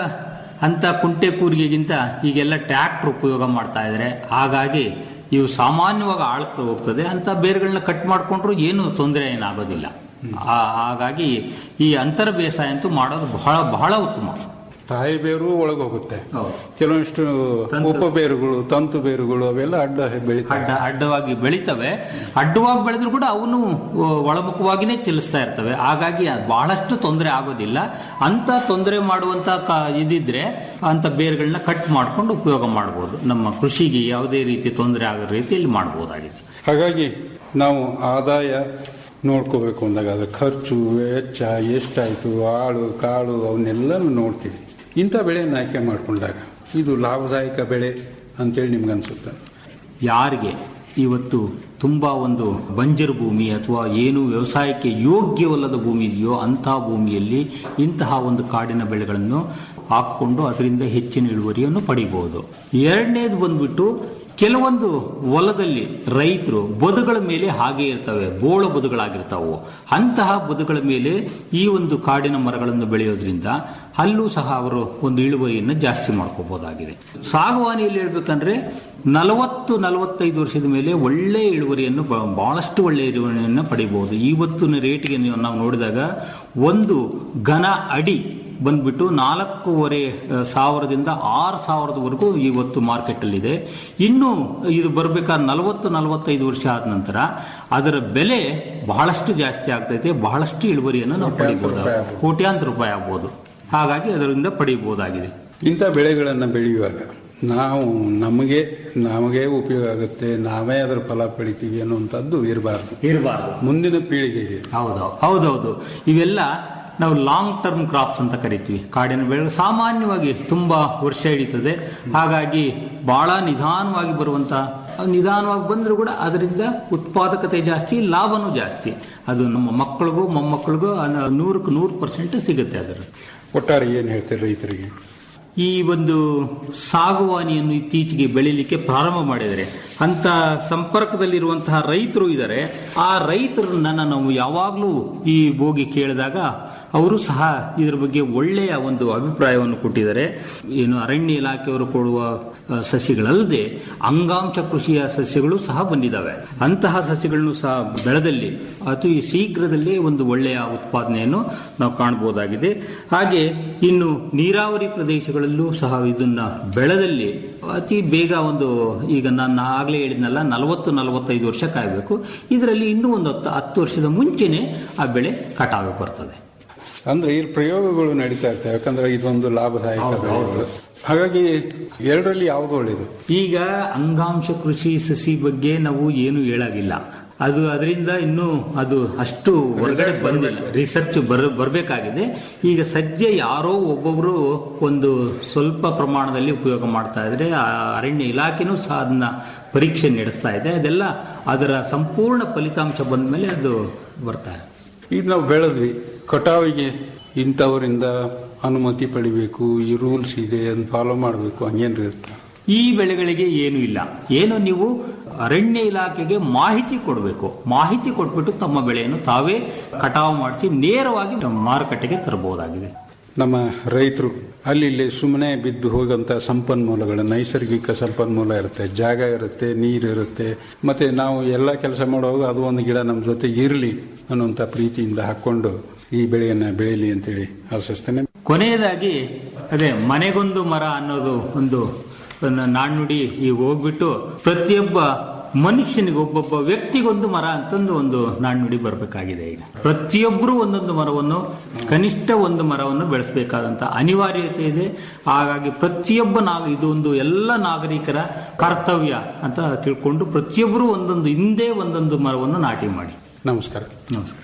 ಅಂತ ಕುಂಟೆ ಕೂರಿಗೆಗಿಂತ ಈಗೆಲ್ಲ ಟ್ರ್ಯಾಕ್ಟರ್ ಉಪಯೋಗ ಮಾಡ್ತಾ ಇದ್ದಾರೆ ಹಾಗಾಗಿ ಇವು ಸಾಮಾನ್ಯವಾಗಿ ಆಳಕ್ಕೆ ಹೋಗ್ತದೆ ಅಂತ ಬೇರುಗಳನ್ನ ಕಟ್ ಮಾಡ್ಕೊಂಡ್ರು ಏನು ತೊಂದರೆ ಏನಾಗೋದಿಲ್ಲ ಆ- ಹಾಗಾಗಿ ಈ ಅಂತರ ಬೇಸಾಯ ಅಂತೂ ಮಾಡೋದು ಬಹಳ ಬಹಳ ಉತ್ತಮ ತಾಯಿ ಬೇರು ಒಳಗೆ ಹೋಗುತ್ತೆ ಹೌದು. ಕೆಲವೊಂದಿಷ್ಟು ತಂತು- ಉಪ ಬೇರುಗಳು ತಂತು ಬೇರುಗಳು ಅವೆಲ್ಲ ಅಡ್ಡ ಬೆಳೀತಾರೆ ಅಡ್ಡ ಅಡ್ಡವಾಗಿ ಬೆಳಿತವೆ ಅಡ್ಡವಾಗಿ ಬೆಳೆದ್ರು ಕೂಡ ಅವನು ಒಳಮುಖವಾಗಿನೇ ಚಲಿಸ್ತಾ ಇರ್ತವೆ ಹಾಗಾಗಿ ಬಹಳಷ್ಟು ತೊಂದರೆ ಆಗೋದಿಲ್ಲ ಅಂತ ತೊಂದರೆ ಮಾಡುವಂತ ಕ- ಇದಿದ್ರೆ ಅಂತ ಬೇರುಗಳನ್ನ ಕಟ್ ಮಾಡ್ಕೊಂಡು ಉಪಯೋಗ ಮಾಡಬಹುದು ನಮ್ಮ ಕೃಷಿಗೆ ಯಾವುದೇ ರೀತಿ ತೊಂದರೆ ಆಗೋ ರೀತಿಯಲ್ಲಿ ಮಾಡಬಹುದಾಗಿದೆ ಹಾಗಾಗಿ ನಾವು ಆದಾಯ ನೋಡ್ಕೋಬೇಕು ಅಂದಾಗ ಅದು ಖರ್ಚು ವೆಚ್ಚ ಎಷ್ಟಾಯ್ತು ಆಳು ಕಾಳು ಅವನ್ನೆಲ್ಲನೂ ನೋಡ್ತೀವಿ ಇಂಥ ಬೆಳೆಯನ್ನು ಆಯ್ಕೆ ಮಾಡಿಕೊಂಡಾಗ ಇದು ಲಾಭದಾಯಕ ಬೆಳೆ ಅಂತೇಳಿ ನಿಮ್ಗೆ ಅನ್ಸುತ್ತೆ ಯಾರಿಗೆ ಇವತ್ತು ತುಂಬಾ ಒಂದು ಬಂಜರು ಭೂಮಿ ಅಥವಾ ಏನು ವ್ಯವಸಾಯಕ್ಕೆ ಯೋಗ್ಯವಲ್ಲದ ಭೂಮಿ ಇದೆಯೋ ಅಂತಹ ಭೂಮಿಯಲ್ಲಿ ಇಂತಹ ಒಂದು ಕಾಡಿನ ಬೆಳೆಗಳನ್ನು ಹಾಕೊಂಡು ಅದರಿಂದ ಹೆಚ್ಚಿನ ಇಳುವರಿಯನ್ನು ಪಡಿಬಹುದು ಎರಡನೇದು ಬಂದ್ಬಿಟ್ಟು ಕೆಲವೊಂದು ಹೊಲದಲ್ಲಿ ರೈತರು ಬದುಗಳ ಮೇಲೆ ಹಾಗೆ ಇರ್ತವೆ ಬೋಳ ಬದುಗಳಾಗಿರ್ತಾವು ಅಂತಹ ಬದುಗಳ ಮೇಲೆ ಈ ಒಂದು ಕಾಡಿನ ಮರಗಳನ್ನು ಬೆಳೆಯೋದ್ರಿಂದ ಅಲ್ಲೂ ಸಹ ಅವರು ಒಂದು ಇಳುವರಿಯನ್ನು ಜಾಸ್ತಿ ಮಾಡ್ಕೋಬಹುದಾಗಿದೆ ಸಾಗುವಾನಿಯಲ್ಲಿ ಹೇಳ್ಬೇಕಂದ್ರೆ ನಲವತ್ತು ನಲವತ್ತೈದು ವರ್ಷದ ಮೇಲೆ ಒಳ್ಳೆ ಇಳುವರಿಯನ್ನು ಬ- ಬಹಳಷ್ಟು ಒಳ್ಳೆ ಇಳುವರಿಯನ್ನು ಪಡಿಬಹುದು ಇವತ್ತಿನ ರೇಟ್ಗೆ ನೀವು ನಾವು ನೋಡಿದಾಗ ಒಂದು ಘನ ಅಡಿ ಬಂದ್ಬಿಟ್ಟು ನಾಲ್ಕೂವರೆ ಆ, ಸಾವಿರದಿಂದ ಆರು ಸಾವಿರದವರೆಗೂ ಇವತ್ತು ಮಾರ್ಕೆಟ್ ಅಲ್ಲಿ ಇದೆ ಇನ್ನು ಇದು ಬರ್ಬೇಕಾದ್ರೆ ನಲವತ್ತು ನಲವತ್ತೈದು ವರ್ಷ ಆದ ನಂತರ ಅದರ ಬೆಲೆ ಬಹಳಷ್ಟು ಜಾಸ್ತಿ ಆಗ್ತೈತೆ ಬಹಳಷ್ಟು ಇಳುವರಿಯನ್ನು ನಾವು ಪಡಿಬಹುದು ರೂಪಾಯಿ ಆಗ್ಬೋದು. ಕೋಟ್ಯಾಂತರ ರೂಪಾಯಿ ಆಗ್ಬೋದು ಹಾಗಾಗಿ ಅದರಿಂದ ಪಡಿಬಹುದಾಗಿದೆ ಇಂಥ ಬೆಳೆಗಳನ್ನು ಬೆಳೆಯುವಾಗ ನಾವು ನಮಗೆ ನಮಗೆ ಉಪಯೋಗ ಆಗುತ್ತೆ ನಾವೇ ಅದರ ಫಲ ಪಡಿತೀವಿ ಅನ್ನುವಂಥದ್ದು ಇರಬಾರ್ದು ಇರಬಾರ್ದು ಮುಂದಿನ ಪೀಳಿಗೆಗೆ ಹೌದು ಹೌದೌದು ಇವೆಲ್ಲ ನಾವು ಲಾಂಗ್ ಟರ್ಮ್ ಕ್ರಾಪ್ಸ್ ಅಂತ ಕರಿತೀವಿ ಕಾಡಿನ ಬೆಳೆಗಳು ಸಾಮಾನ್ಯವಾಗಿ ತುಂಬಾ ವರ್ಷ ಹಿಡಿತದೆ ಹಾಗಾಗಿ ಬಹಳ ನಿಧಾನವಾಗಿ ಬರುವಂತ ನಿಧಾನವಾಗಿ ಬಂದರೂ ಕೂಡ ಅದರಿಂದ ಉತ್ಪಾದಕತೆ ಜಾಸ್ತಿ ಲಾಭನೂ ಜಾಸ್ತಿ ಅದು ನಮ್ಮ ಮಕ್ಕಳಿಗೂ ಮೊಮ್ಮಕ್ಕಳಿಗೂ ಅದ- ನೂರಕ್ಕೆ ನೂರು ಪರ್ಸೆಂಟ್ ಸಿಗುತ್ತೆ ಅದರ ಒಟ್ಟಾರೆ ಏನು ಹೇಳ್ತಾರೆ ರೈತರಿಗೆ ಈ ಒಂದು ಸಾಗುವಾನಿಯನ್ನು ಇತ್ತೀಚೆಗೆ ಬೆಳಿಲಿಕ್ಕೆ ಪ್ರಾರಂಭ ಮಾಡಿದರೆ ಅಂತ ಸಂಪರ್ಕದಲ್ಲಿರುವಂತಹ ರೈತರು ಇದ್ದಾರೆ ಆ ರೈತರನ್ನ ನಾವು ಯಾವಾಗಲೂ ಈ ಹೋಗಿ ಕೇಳಿದಾಗ ಅವರು ಸಹ ಇದರ ಬಗ್ಗೆ ಒಳ್ಳೆಯ ಒಂದು ಅಭಿಪ್ರಾಯವನ್ನು ಕೊಟ್ಟಿದ್ದಾರೆ ಏನು ಅರಣ್ಯ ಇಲಾಖೆಯವರು ಕೊಡುವ ಆ, ಸಸ್ಯಗಳಲ್ಲದೆ ಅಂಗಾಂಶ ಕೃಷಿಯ ಸಸ್ಯಗಳು ಸಹ ಬಂದಿದ್ದಾವೆ ಅಂತಹ ಸಸ್ಯಗಳನ್ನು ಸಹ ಬೆಳೆದಲ್ಲಿ ಅತಿ ಶೀಘ್ರದಲ್ಲೇ ಒಂದು ಒಳ್ಳೆಯ ಉತ್ಪಾದನೆಯನ್ನು ನಾವು ಕಾಣಬಹುದಾಗಿದೆ ಹಾಗೆ ಇನ್ನು ನೀರಾವರಿ ಪ್ರದೇಶಗಳಲ್ಲೂ ಸಹ ಇದನ್ನ ಬೆಳೆದಲ್ಲಿ ಅತಿ ಬೇಗ ಒಂದು ಈಗ ನಾನು ಆಗ್ಲೇ ಹೇಳಿದ್ನಲ್ಲ ನಲವತ್ತು ನಲವತ್ತೈದು ವರ್ಷ ಕಾಯಬೇಕು ಇದರಲ್ಲಿ ಇನ್ನೂ ಒಂದು ಹತ್ತು ಹತ್ತು ವರ್ಷದ ಮುಂಚೆನೆ ಆ ಬೆಳೆ ಕಟಾವಿಗೆ ಬರ್ತದೆ ಅಂದ್ರೆ ಈ ಪ್ರಯೋಗಗಳು ನಡೀತಾ ಇರ್ತವೆ ಯಾಕಂದ್ರೆ ಇದೊಂದು ಲಾಭದಾಯಕ ಬೆಳೆಗಳು ಹಾಗಾಗಿ ಎರಡರಲ್ಲಿ ಯಾವುದು ಒಳ್ಳೇದು ಈಗ ಅಂಗಾಂಶ ಕೃಷಿ ಸಸಿ ಬಗ್ಗೆ ನಾವು ಏನು ಹೇಳಾಗಿಲ್ಲ ಅದು ಅದರಿಂದ ಇನ್ನೂ ಅದು ಅಷ್ಟು ಹೊರಗಡೆ ಬಂದಿಲ್ಲ ರಿಸರ್ಚ್ ಬರ್ ಬರಬೇಕಾಗಿದೆ ಈಗ ಸದ್ಯ ಯಾರೋ ಒಬ್ಬೊಬ್ರು ಒಂದು ಸ್ವಲ್ಪ ಪ್ರಮಾಣದಲ್ಲಿ ಉಪಯೋಗ ಮಾಡ್ತಾ ಇದ್ರೆ ಆ ಅರಣ್ಯ ಇಲಾಖೆನೂ ಸಹ ಅದನ್ನ ಪರೀಕ್ಷೆ ನಡೆಸ್ತಾ ಇದೆ ಅದೆಲ್ಲ ಅದರ ಸಂಪೂರ್ಣ ಫಲಿತಾಂಶ ಬಂದ ಮೇಲೆ ಅದು ಬರ್ತಾರೆ ಈಗ ನಾವು ಬೆಳೆದ್ವಿ ಕಟಾವಿಗೆ ಇಂಥವರಿಂದ ಅನುಮತಿ ಪಡಿಬೇಕು ಈ ರೂಲ್ಸ್ ಇದೆ ಅದನ್ನ ಫಾಲೋ ಮಾಡಬೇಕು ಹಂಗೇನ್ರಿ ಇರುತ್ತೆ ಈ ಬೆಳೆಗಳಿಗೆ ಏನು ಇಲ್ಲ ಏನು ನೀವು ಅರಣ್ಯ ಇಲಾಖೆಗೆ ಮಾಹಿತಿ ಕೊಡಬೇಕು ಮಾಹಿತಿ ಕೊಟ್ಬಿಟ್ಟು ತಮ್ಮ ಬೆಳೆಯನ್ನು ತಾವೇ ಕಟಾವು ಮಾಡಿಸಿ ನೇರವಾಗಿ ನಮ್ಮ ಮಾರುಕಟ್ಟೆಗೆ ತರಬಹುದಾಗಿದೆ ನಮ್ಮ ರೈತರು ಅಲ್ಲಿ ಇಲ್ಲಿ ಸುಮ್ಮನೆ ಬಿದ್ದು ಹೋಗಂತ ಸಂಪನ್ಮೂಲಗಳು ನೈಸರ್ಗಿಕ ಸಂಪನ್ಮೂಲ ಇರುತ್ತೆ ಜಾಗ ಇರುತ್ತೆ ನೀರು ಇರುತ್ತೆ ಮತ್ತೆ ನಾವು ಎಲ್ಲ ಕೆಲಸ ಮಾಡುವಾಗ ಅದು ಒಂದು ಗಿಡ ನಮ್ಮ ಜೊತೆಗೆ ಇರಲಿ ಅನ್ನುವಂಥ ಪ್ರೀತಿಯಿಂದ ಹಾಕೊಂಡು ಈ ಬೆಳೆಯನ್ನ ಬೆಳೀಲಿ ಅಂತೇಳಿ ಆಶಿಸ್ತೇನೆ ಕೊನೆಯದಾಗಿ ಅದೇ ಮನೆಗೊಂದು ಮರ ಅನ್ನೋದು ಒಂದು ಒಂದು ನಾಣ್ಣುಡಿ ಈಗ ಹೋಗ್ಬಿಟ್ಟು ಪ್ರತಿಯೊಬ್ಬ ಮನುಷ್ಯನಿಗೆ ಒಬ್ಬೊಬ್ಬ ವ್ಯಕ್ತಿಗೊಂದು ಮರ ಅಂತಂದು ಒಂದು ನಾಣ್ಣುಡಿ ಬರಬೇಕಾಗಿದೆ ಈಗ ಪ್ರತಿಯೊಬ್ಬರು ಒಂದೊಂದು ಮರವನ್ನು ಕನಿಷ್ಠ ಒಂದು ಮರವನ್ನು ಬೆಳೆಸಬೇಕಾದಂತ ಅನಿವಾರ್ಯತೆ ಇದೆ ಹಾಗಾಗಿ ಪ್ರತಿಯೊಬ್ಬ ನಾಗ ಇದು ಒಂದು ಎಲ್ಲ ನಾಗರಿಕರ ಕರ್ತವ್ಯ ಅಂತ ತಿಳ್ಕೊಂಡು ಪ್ರತಿಯೊಬ್ಬರು ಒಂದೊಂದು ಹಿಂದೆ ಒಂದೊಂದು ಮರವನ್ನು ನಾಟಿ ಮಾಡಿ ನಮಸ್ಕಾರ ನಮಸ್ಕಾರ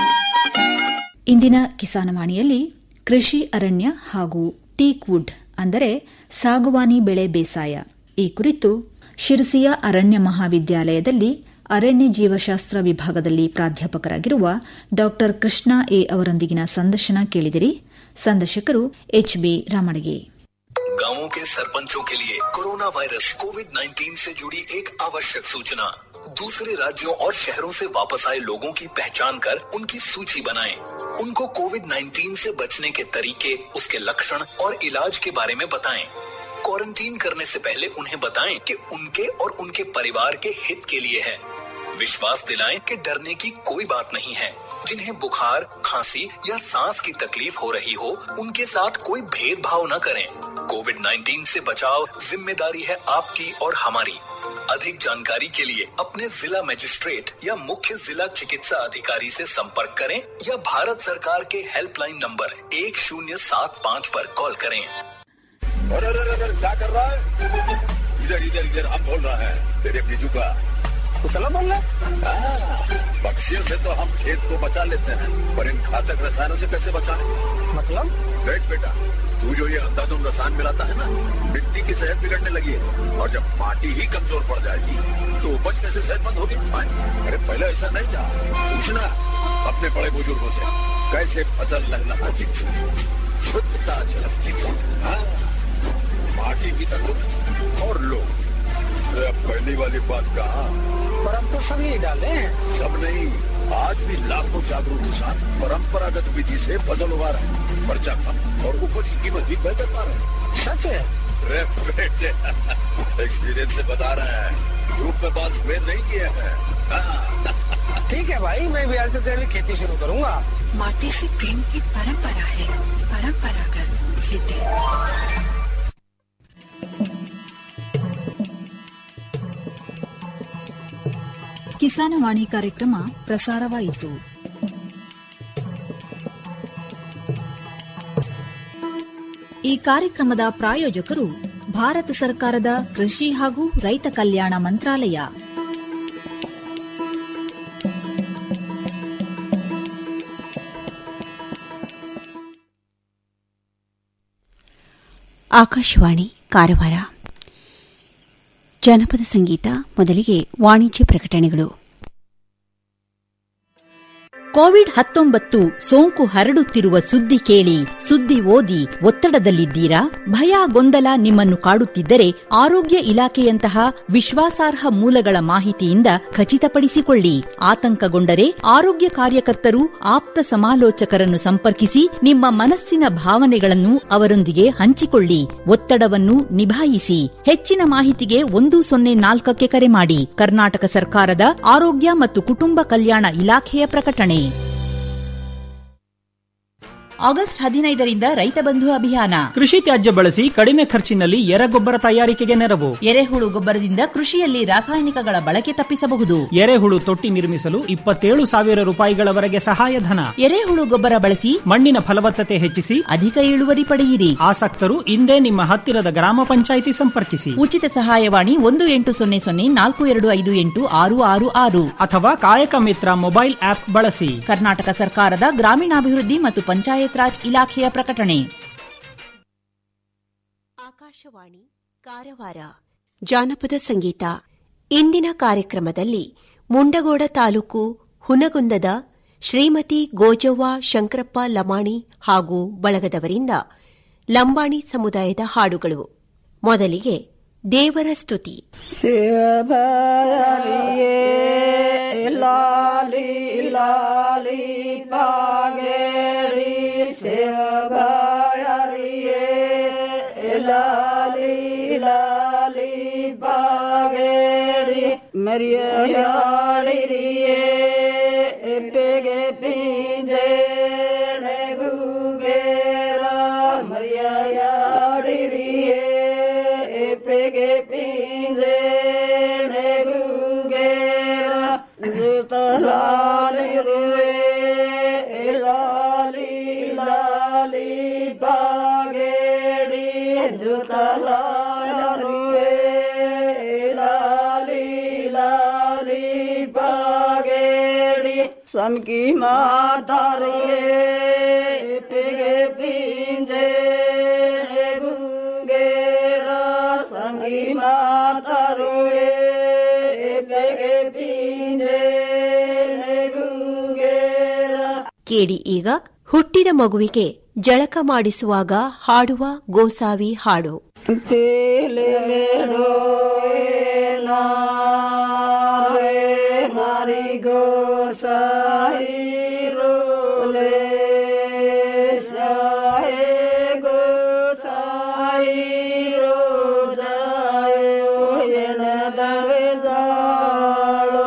ಇಂದಿನ ಕಿಸಾನವಾಣಿಯಲ್ಲಿ ಕೃಷಿ ಅರಣ್ಯ ಹಾಗೂ ಟೀಕ್ ವುಡ್ ಅಂದರೆ ಸಾಗುವಾನಿ ಬೆಳೆ ಬೇಸಾಯ ಈ ಕುರಿತು ಶಿರಸಿಯ ಅರಣ್ಯ ಮಹಾವಿದ್ಯಾಲಯದಲ್ಲಿ ಅರಣ್ಯ ಜೀವಶಾಸ್ತ್ರ ವಿಭಾಗದಲ್ಲಿ ಪ್ರಾಧ್ಯಾಪಕರಾಗಿರುವ ಡಾ ಕೃಷ್ಣ ಎ ಅವರೊಂದಿಗಿನ ಸಂದರ್ಶನ ಕೇಳಿದಿರಿ ಸಂದರ್ಶಕರು ಎಚ್ಬಿ ರಾಮಣಗೆ गांवों के सरपंचों के लिए कोरोना वायरस कोविड 19 से जुड़ी एक आवश्यक सूचना दूसरे राज्यों और शहरों से वापस आए लोगों की पहचान कर उनकी सूची बनाएं। उनको कोविड 19 से बचने के तरीके उसके लक्षण और इलाज के बारे में बताएं। क्वारंटीन करने से पहले उन्हें बताएं कि उनके और उनके परिवार के हित के लिए है विश्वास दिलाएं कि डरने की कोई बात नहीं है जिन्हें बुखार खांसी या सांस की तकलीफ हो रही हो उनके साथ कोई भेदभाव न करें कोविड 19 से बचाव जिम्मेदारी है आपकी और हमारी अधिक जानकारी के लिए अपने जिला मजिस्ट्रेट या मुख्य जिला चिकित्सा अधिकारी से संपर्क करें या भारत सरकार के हेल्पलाइन नंबर एक शून्य सात पाँच पर कॉल करें अरे अरे अरे अरे, क्या कर रहा है इधर इधर इधर हम बोल रहा है तेरे बीजू का कुतला बोल रहा पक्षियों से तो हम खेत को बचा लेते हैं पर इन घातक रसायनों से कैसे बचाएं? मतलब देख बेटा तू जो ये अंधाधुंध रसायन मिलाता है ना मिट्टी की सेहत बिगड़ने लगी है और जब माटी ही कमजोर पड़ जाएगी तो उपज कैसे सेहतमंद होगी हाँ? अरे पहले ऐसा नहीं था पूछना अपने बड़े बुजुर्गों से कैसे फसल लहलहाती थी शुद्धता झलकती थी हाँ? माटी की तंदुरुस्त और लोग अरे अब पहली वाली बात कहा पर हम तो सब यही डाले हैं सब नहीं आज भी लाखों जागरूक किसान परंपरागत विधि से फसल उगा रहे हैं खर्चा कम और उपज की कीमत भी बेहतर पा रहे हैं सच है अरे बेटे एक्सपीरियंस से बता रहे हैं धूप में बाल सफेद नहीं किए हैं हाँ, ठीक है भाई मैं भी आज से तेरी खेती शुरू करूंगा माटी से प्रेम की परंपरा है परंपरागत खेती ಕಿಸಾನವಾಣಿ ಕಾರ್ಯಕ್ರಮ ಪ್ರಸಾರವಾಯಿತು ಈ ಕಾರ್ಯಕ್ರಮದ ಪ್ರಾಯೋಜಕರು ಭಾರತ ಸರ್ಕಾರದ ಕೃಷಿ ಹಾಗೂ ರೈತ ಕಲ್ಯಾಣ ಮಂತ್ರಾಲಯ ಆಕಾಶವಾಣಿ ಕಾರವಾರ ಜನಪದ ಸಂಗೀತ ಮೊದಲಿಗೆ ವಾಣಿಜ್ಯ ಪ್ರಕಟಣೆಗಳು ಕೋವಿಡ್ ಹತ್ತೊಂಬತ್ತು ಸೋಂಕು ಹರಡುತ್ತಿರುವ ಸುದ್ದಿ ಕೇಳಿ ಸುದ್ದಿ ಓದಿ ಒತ್ತಡದಲ್ಲಿದ್ದೀರಾ ಭಯ ಗೊಂದಲ ನಿಮ್ಮನ್ನು ಕಾಡುತ್ತಿದ್ದರೆ ಆರೋಗ್ಯ ಇಲಾಖೆಯಂತಹ ವಿಶ್ವಾಸಾರ್ಹ ಮೂಲಗಳ ಮಾಹಿತಿಯಿಂದ ಖಚಿತಪಡಿಸಿಕೊಳ್ಳಿ ಆತಂಕಗೊಂಡರೆ ಆರೋಗ್ಯ ಕಾರ್ಯಕರ್ತರು ಆಪ್ತ ಸಮಾಲೋಚಕರನ್ನು ಸಂಪರ್ಕಿಸಿ ನಿಮ್ಮ ಮನಸ್ಸಿನ ಭಾವನೆಗಳನ್ನು ಅವರೊಂದಿಗೆ ಹಂಚಿಕೊಳ್ಳಿ ಒತ್ತಡವನ್ನು ನಿಭಾಯಿಸಿ ಹೆಚ್ಚಿನ ಮಾಹಿತಿಗೆ ಒಂದು ಸೊನ್ನೆ ನಾಲ್ಕಕ್ಕೆ ಕರೆ ಮಾಡಿ ಕರ್ನಾಟಕ ಸರ್ಕಾರದ ಆರೋಗ್ಯ ಮತ್ತು ಕುಟುಂಬ ಕಲ್ಯಾಣ ಇಲಾಖೆಯ ಪ್ರಕಟಣೆ ಆಗಸ್ಟ್ ಹದಿನೈದರಿಂದ ರೈತ ಬಂಧು ಅಭಿಯಾನ ಕೃಷಿ ತ್ಯಾಜ್ಯ ಬಳಸಿ ಕಡಿಮೆ ಖರ್ಚಿನಲ್ಲಿ ಎರೆಗೊಬ್ಬರ ತಯಾರಿಕೆಗೆ ನೆರವು ಎರೆಹುಳು ಗೊಬ್ಬರದಿಂದ ಕೃಷಿಯಲ್ಲಿ ರಾಸಾಯನಿಕಗಳ ಬಳಕೆ ತಪ್ಪಿಸಬಹುದು ಎರೆಹುಳು ತೊಟ್ಟಿ ನಿರ್ಮಿಸಲು ಇಪ್ಪತ್ತೇಳು ಸಾವಿರ ರೂಪಾಯಿಗಳವರೆಗೆ ಸಹಾಯಧನ ಎರೆಹುಳು ಗೊಬ್ಬರ ಬಳಸಿ ಮಣ್ಣಿನ ಫಲವತ್ತತೆ ಹೆಚ್ಚಿಸಿ ಅಧಿಕ ಇಳುವರಿ ಪಡೆಯಿರಿ ಆಸಕ್ತರು ಇಂದೇ ನಿಮ್ಮ ಹತ್ತಿರದ ಗ್ರಾಮ ಪಂಚಾಯಿತಿ ಸಂಪರ್ಕಿಸಿ ಉಚಿತ ಸಹಾಯವಾಣಿ ಒಂದು ಎಂಟು ಸೊನ್ನೆ ಸೊನ್ನೆ ನಾಲ್ಕು ಎರಡು ಐದು ಎಂಟು ಆರು ಆರು ಆರು ಅಥವಾ ಕಾಯಕ ಮಿತ್ರ ಮೊಬೈಲ್ ಆಪ್ ಬಳಸಿ ಕರ್ನಾಟಕ ಸರ್ಕಾರದ ಗ್ರಾಮೀಣಾಭಿವೃದ್ಧಿ ಮತ್ತು ಪಂಚಾಯತ್ ರಾಜ್ ಇಲಾಖೆಯ ಪ್ರಕಟಣೆ ಆಕಾಶವಾಣಿ ಕಾರವಾರ ಜಾನಪದ ಸಂಗೀತ ಇಂದಿನ ಕಾರ್ಯಕ್ರಮದಲ್ಲಿ ಮುಂಡಗೋಡ ತಾಲೂಕು ಹುನಗುಂದದ ಶ್ರೀಮತಿ ಗೋಜವ್ವ ಶಂಕರಪ್ಪ ಲಮಾಣಿ ಹಾಗೂ ಬಳಗದವರಿಂದ ಲಂಬಾಣಿ ಸಮುದಾಯದ ಹಾಡುಗಳು ಮೊದಲಿಗೆ ದೇವರ ಸ್ತುತಿ ಲಾಲಿ ಲಾಲಿ ಬಾಗೇರಿ ಸೇವಗಾಯರಿಯೇ ಲಾಲಿ ಲಾಲಿ ಬಾಗೇರಿ ಮರಿಯಾಡಿರಿಯೇ ಎಪ್ಪೆಗೆ ಪಿಂಜೆ ಗೂಗೇರ ಮರಿಯಾಡಿರಿಯೇ ಎಪ್ಪೆಗೆ ಪಿಂಜೆ ಗೂಗೇರ ಲಾಲಿರುವೆ ಲಾಲಿ ಲಾಲಿ ಬಾಗೇಡಿ ಲಾಲಿರುವೆ ಲಾಲಿ ಲಾಲಿ ಬಾಗೇಡಿ ಸಮಕಿ ಮಾತಾರುವೆ ಪಿಗೆ ಪಿಂಜೆ ಗುಂಗೇರ ಸಂಗಿ ಮಾತಾರುವೆ ಪಿಗೆ ಪಿಂಜೆ ಕೇಳಿ ಈಗ ಹುಟ್ಟಿದ ಮಗುವಿಗೆ ಜಳಕ ಮಾಡಿಸುವಾಗ ಹಾಡುವ ಗೋಸಾವಿ ಹಾಡು ಮಾರಿ ಗೋ ಸಾಯಿ ರೋಲೆ ಸಾಯಿ ಗೋ ಸಾಯಿ ರೋ ಜಾಯೋ ಎನದವೆ ಜಾಳೋ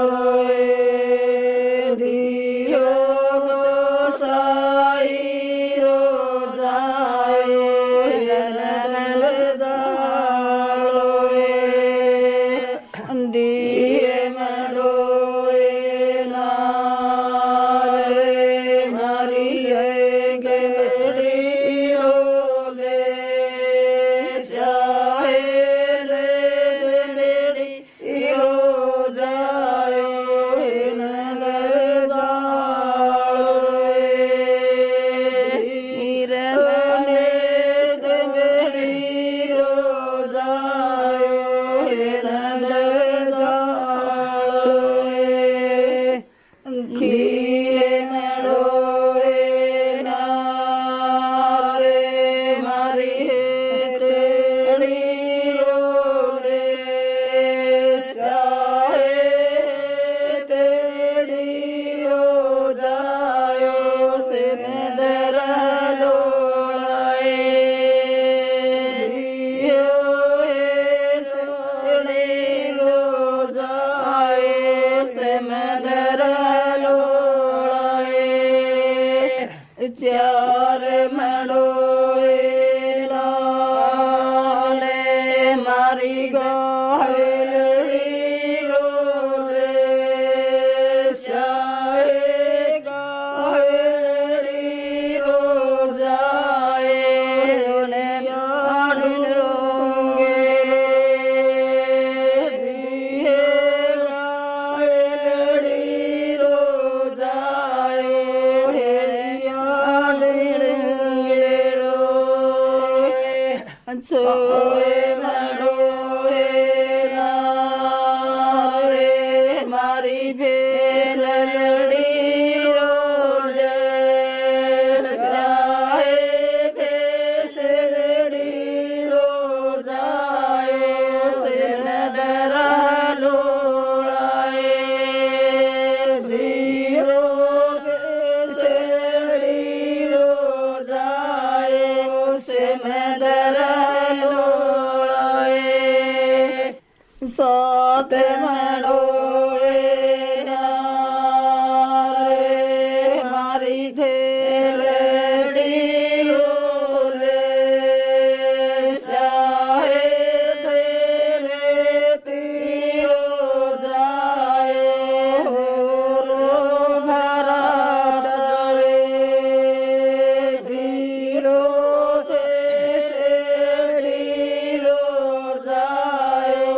ದಿಯೋ ಗೋ ಸಾಯಿ ರೋ ಜಾಯೋ ಎನದವೆ ಜಾಳೋ ದಿಯೆ ಮಾಡೋ ನಾರೆ ಮರಿಯೆ ಗೆಡಿರೋ ಲೆ ಸಾಹೆ ಲೆ ಬೆಡಿ ಇರೋ ಜಾಯೋ ಚಾರ ಮಾಡೋ ಮಾರಿ ಗಾಳಿ ರೋಲೆ ಶಾಯೆ ಗಾಳಿ ರೋ ಜಾಯೆ ಯಾಡು ರೋಗೆ ದಿಯೆ ಗಾಳಿ ರೋ ಜಾಯೋ ಯಾಡು ರೋಗೆ ರೋ ಸೋಯೆ ಮಾಡೋ ನಾರೆ ಮಾರಿ ಬೇಲಡಿ ರೋಜ ಸಾಹೆ ಬೇಸಡಿ ರೋಜಾಯೋ ಸೆನದರ ಲೋಳಾಯೆ ದಿರೋ ಬೇಸಡಿ ರೋಜಾಯೋ ಸೆನದರ ಲೋಳಾಯೆ ಸಾತ ಮಾಡೋ ಮಾರಿ ಧೇರಡಿ ರೋಲೆ ಸಾಹೆ ಧೇರೆ ತೀರೋ ಜಾಯೋ ಭರಾಡಾಯೆ ಧೀರೋ ದೇಶಡಿ ರೋ ಜಾಯೋ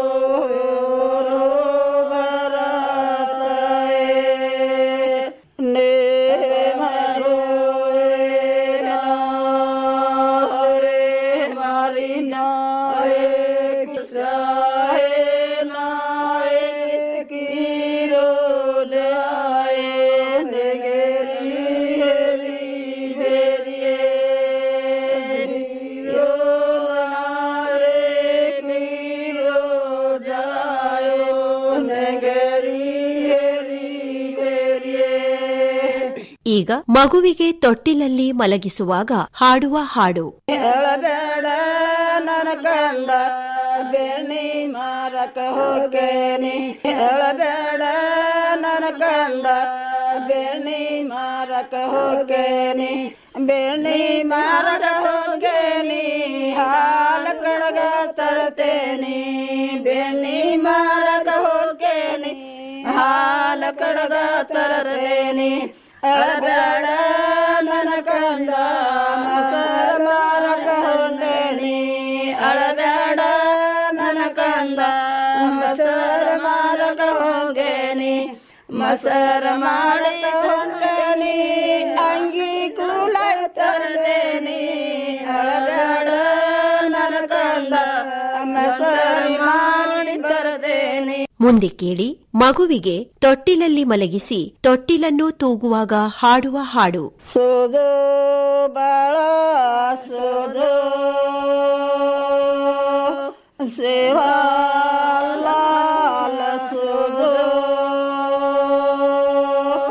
ನೇ ಮಾಡೋ ಮಾರಿ ನಾಯ ಕಿಸಾಯ ನಾಯ ಕಿರೋ ಜಾಯ ನೆಗೆರಿ ಹೆರಿ ಬೇರಿಯೇ ರೋ ನಾರೆ ಕಿರೋ ಜಾಯೋ ನೆಗರಿ ಹೆರಿ ಬೇರಿಯೇ ಈಗ ಮಗುವಿಗೆ ತೊಟ್ಟಿಲಲ್ಲಿ ಮಲಗಿಸುವಾಗ ಹಾಡುವ ಹಾಡು ಹೇಳಬೇಡ ನನ್ನ ಕಂದ ಬೆಣ್ಣಿ ಮಾರಕ ಹೋಗೇನಿ ಹೇಳಬೇಡ ನನ್ನ ಕಂದ ಬೆಣ್ಣಿ ಮಾರಕ ಹೋಗೇನಿ ಬೆಣ್ಣಿ ಮಾರಕ ಹೋಗೇನಿ ಹಾಲ ಕಡಗ ತರ್ತೇನಿ ಬೆಣ್ಣಿ ಮಾರಕ ಹೋಗೇನಿ ಹಾಲ ಕಡಗ ತರ್ತೇನಿ ಎಳಬೇಡ ನನ್ನ ಕಂದ ಮಸರ ಮಾರಕ ಹೊಂಡೇನಿ ಅಳಬೇಡ ನನ್ನ ಕಂದ ಮಸರ ಮಾರಕ ಹೋಗೇನಿ ಮಸರ ಮಾಡಕ ಹೊಂಡೇನಿ ಅಂಗಿ ಕೂಲ ತರ್ತೇನಿ ಅಳಬೇಡ ನನ್ನ ಕಂದ ಮಸರಿ ಮಾರಿ ಬರದೇನಿ ಮುಂದೆ ಕೇಳಿ ಮಗುವಿಗೆ ತೊಟ್ಟಿಲಲ್ಲಿ ಮಲಗಿಸಿ ತೊಟ್ಟಿಲನ್ನು ತೂಗುವಾಗ ಹಾಡುವ ಹಾಡು ಸೋದು ಬಾಳ ಸೋದು ಸೇವಾ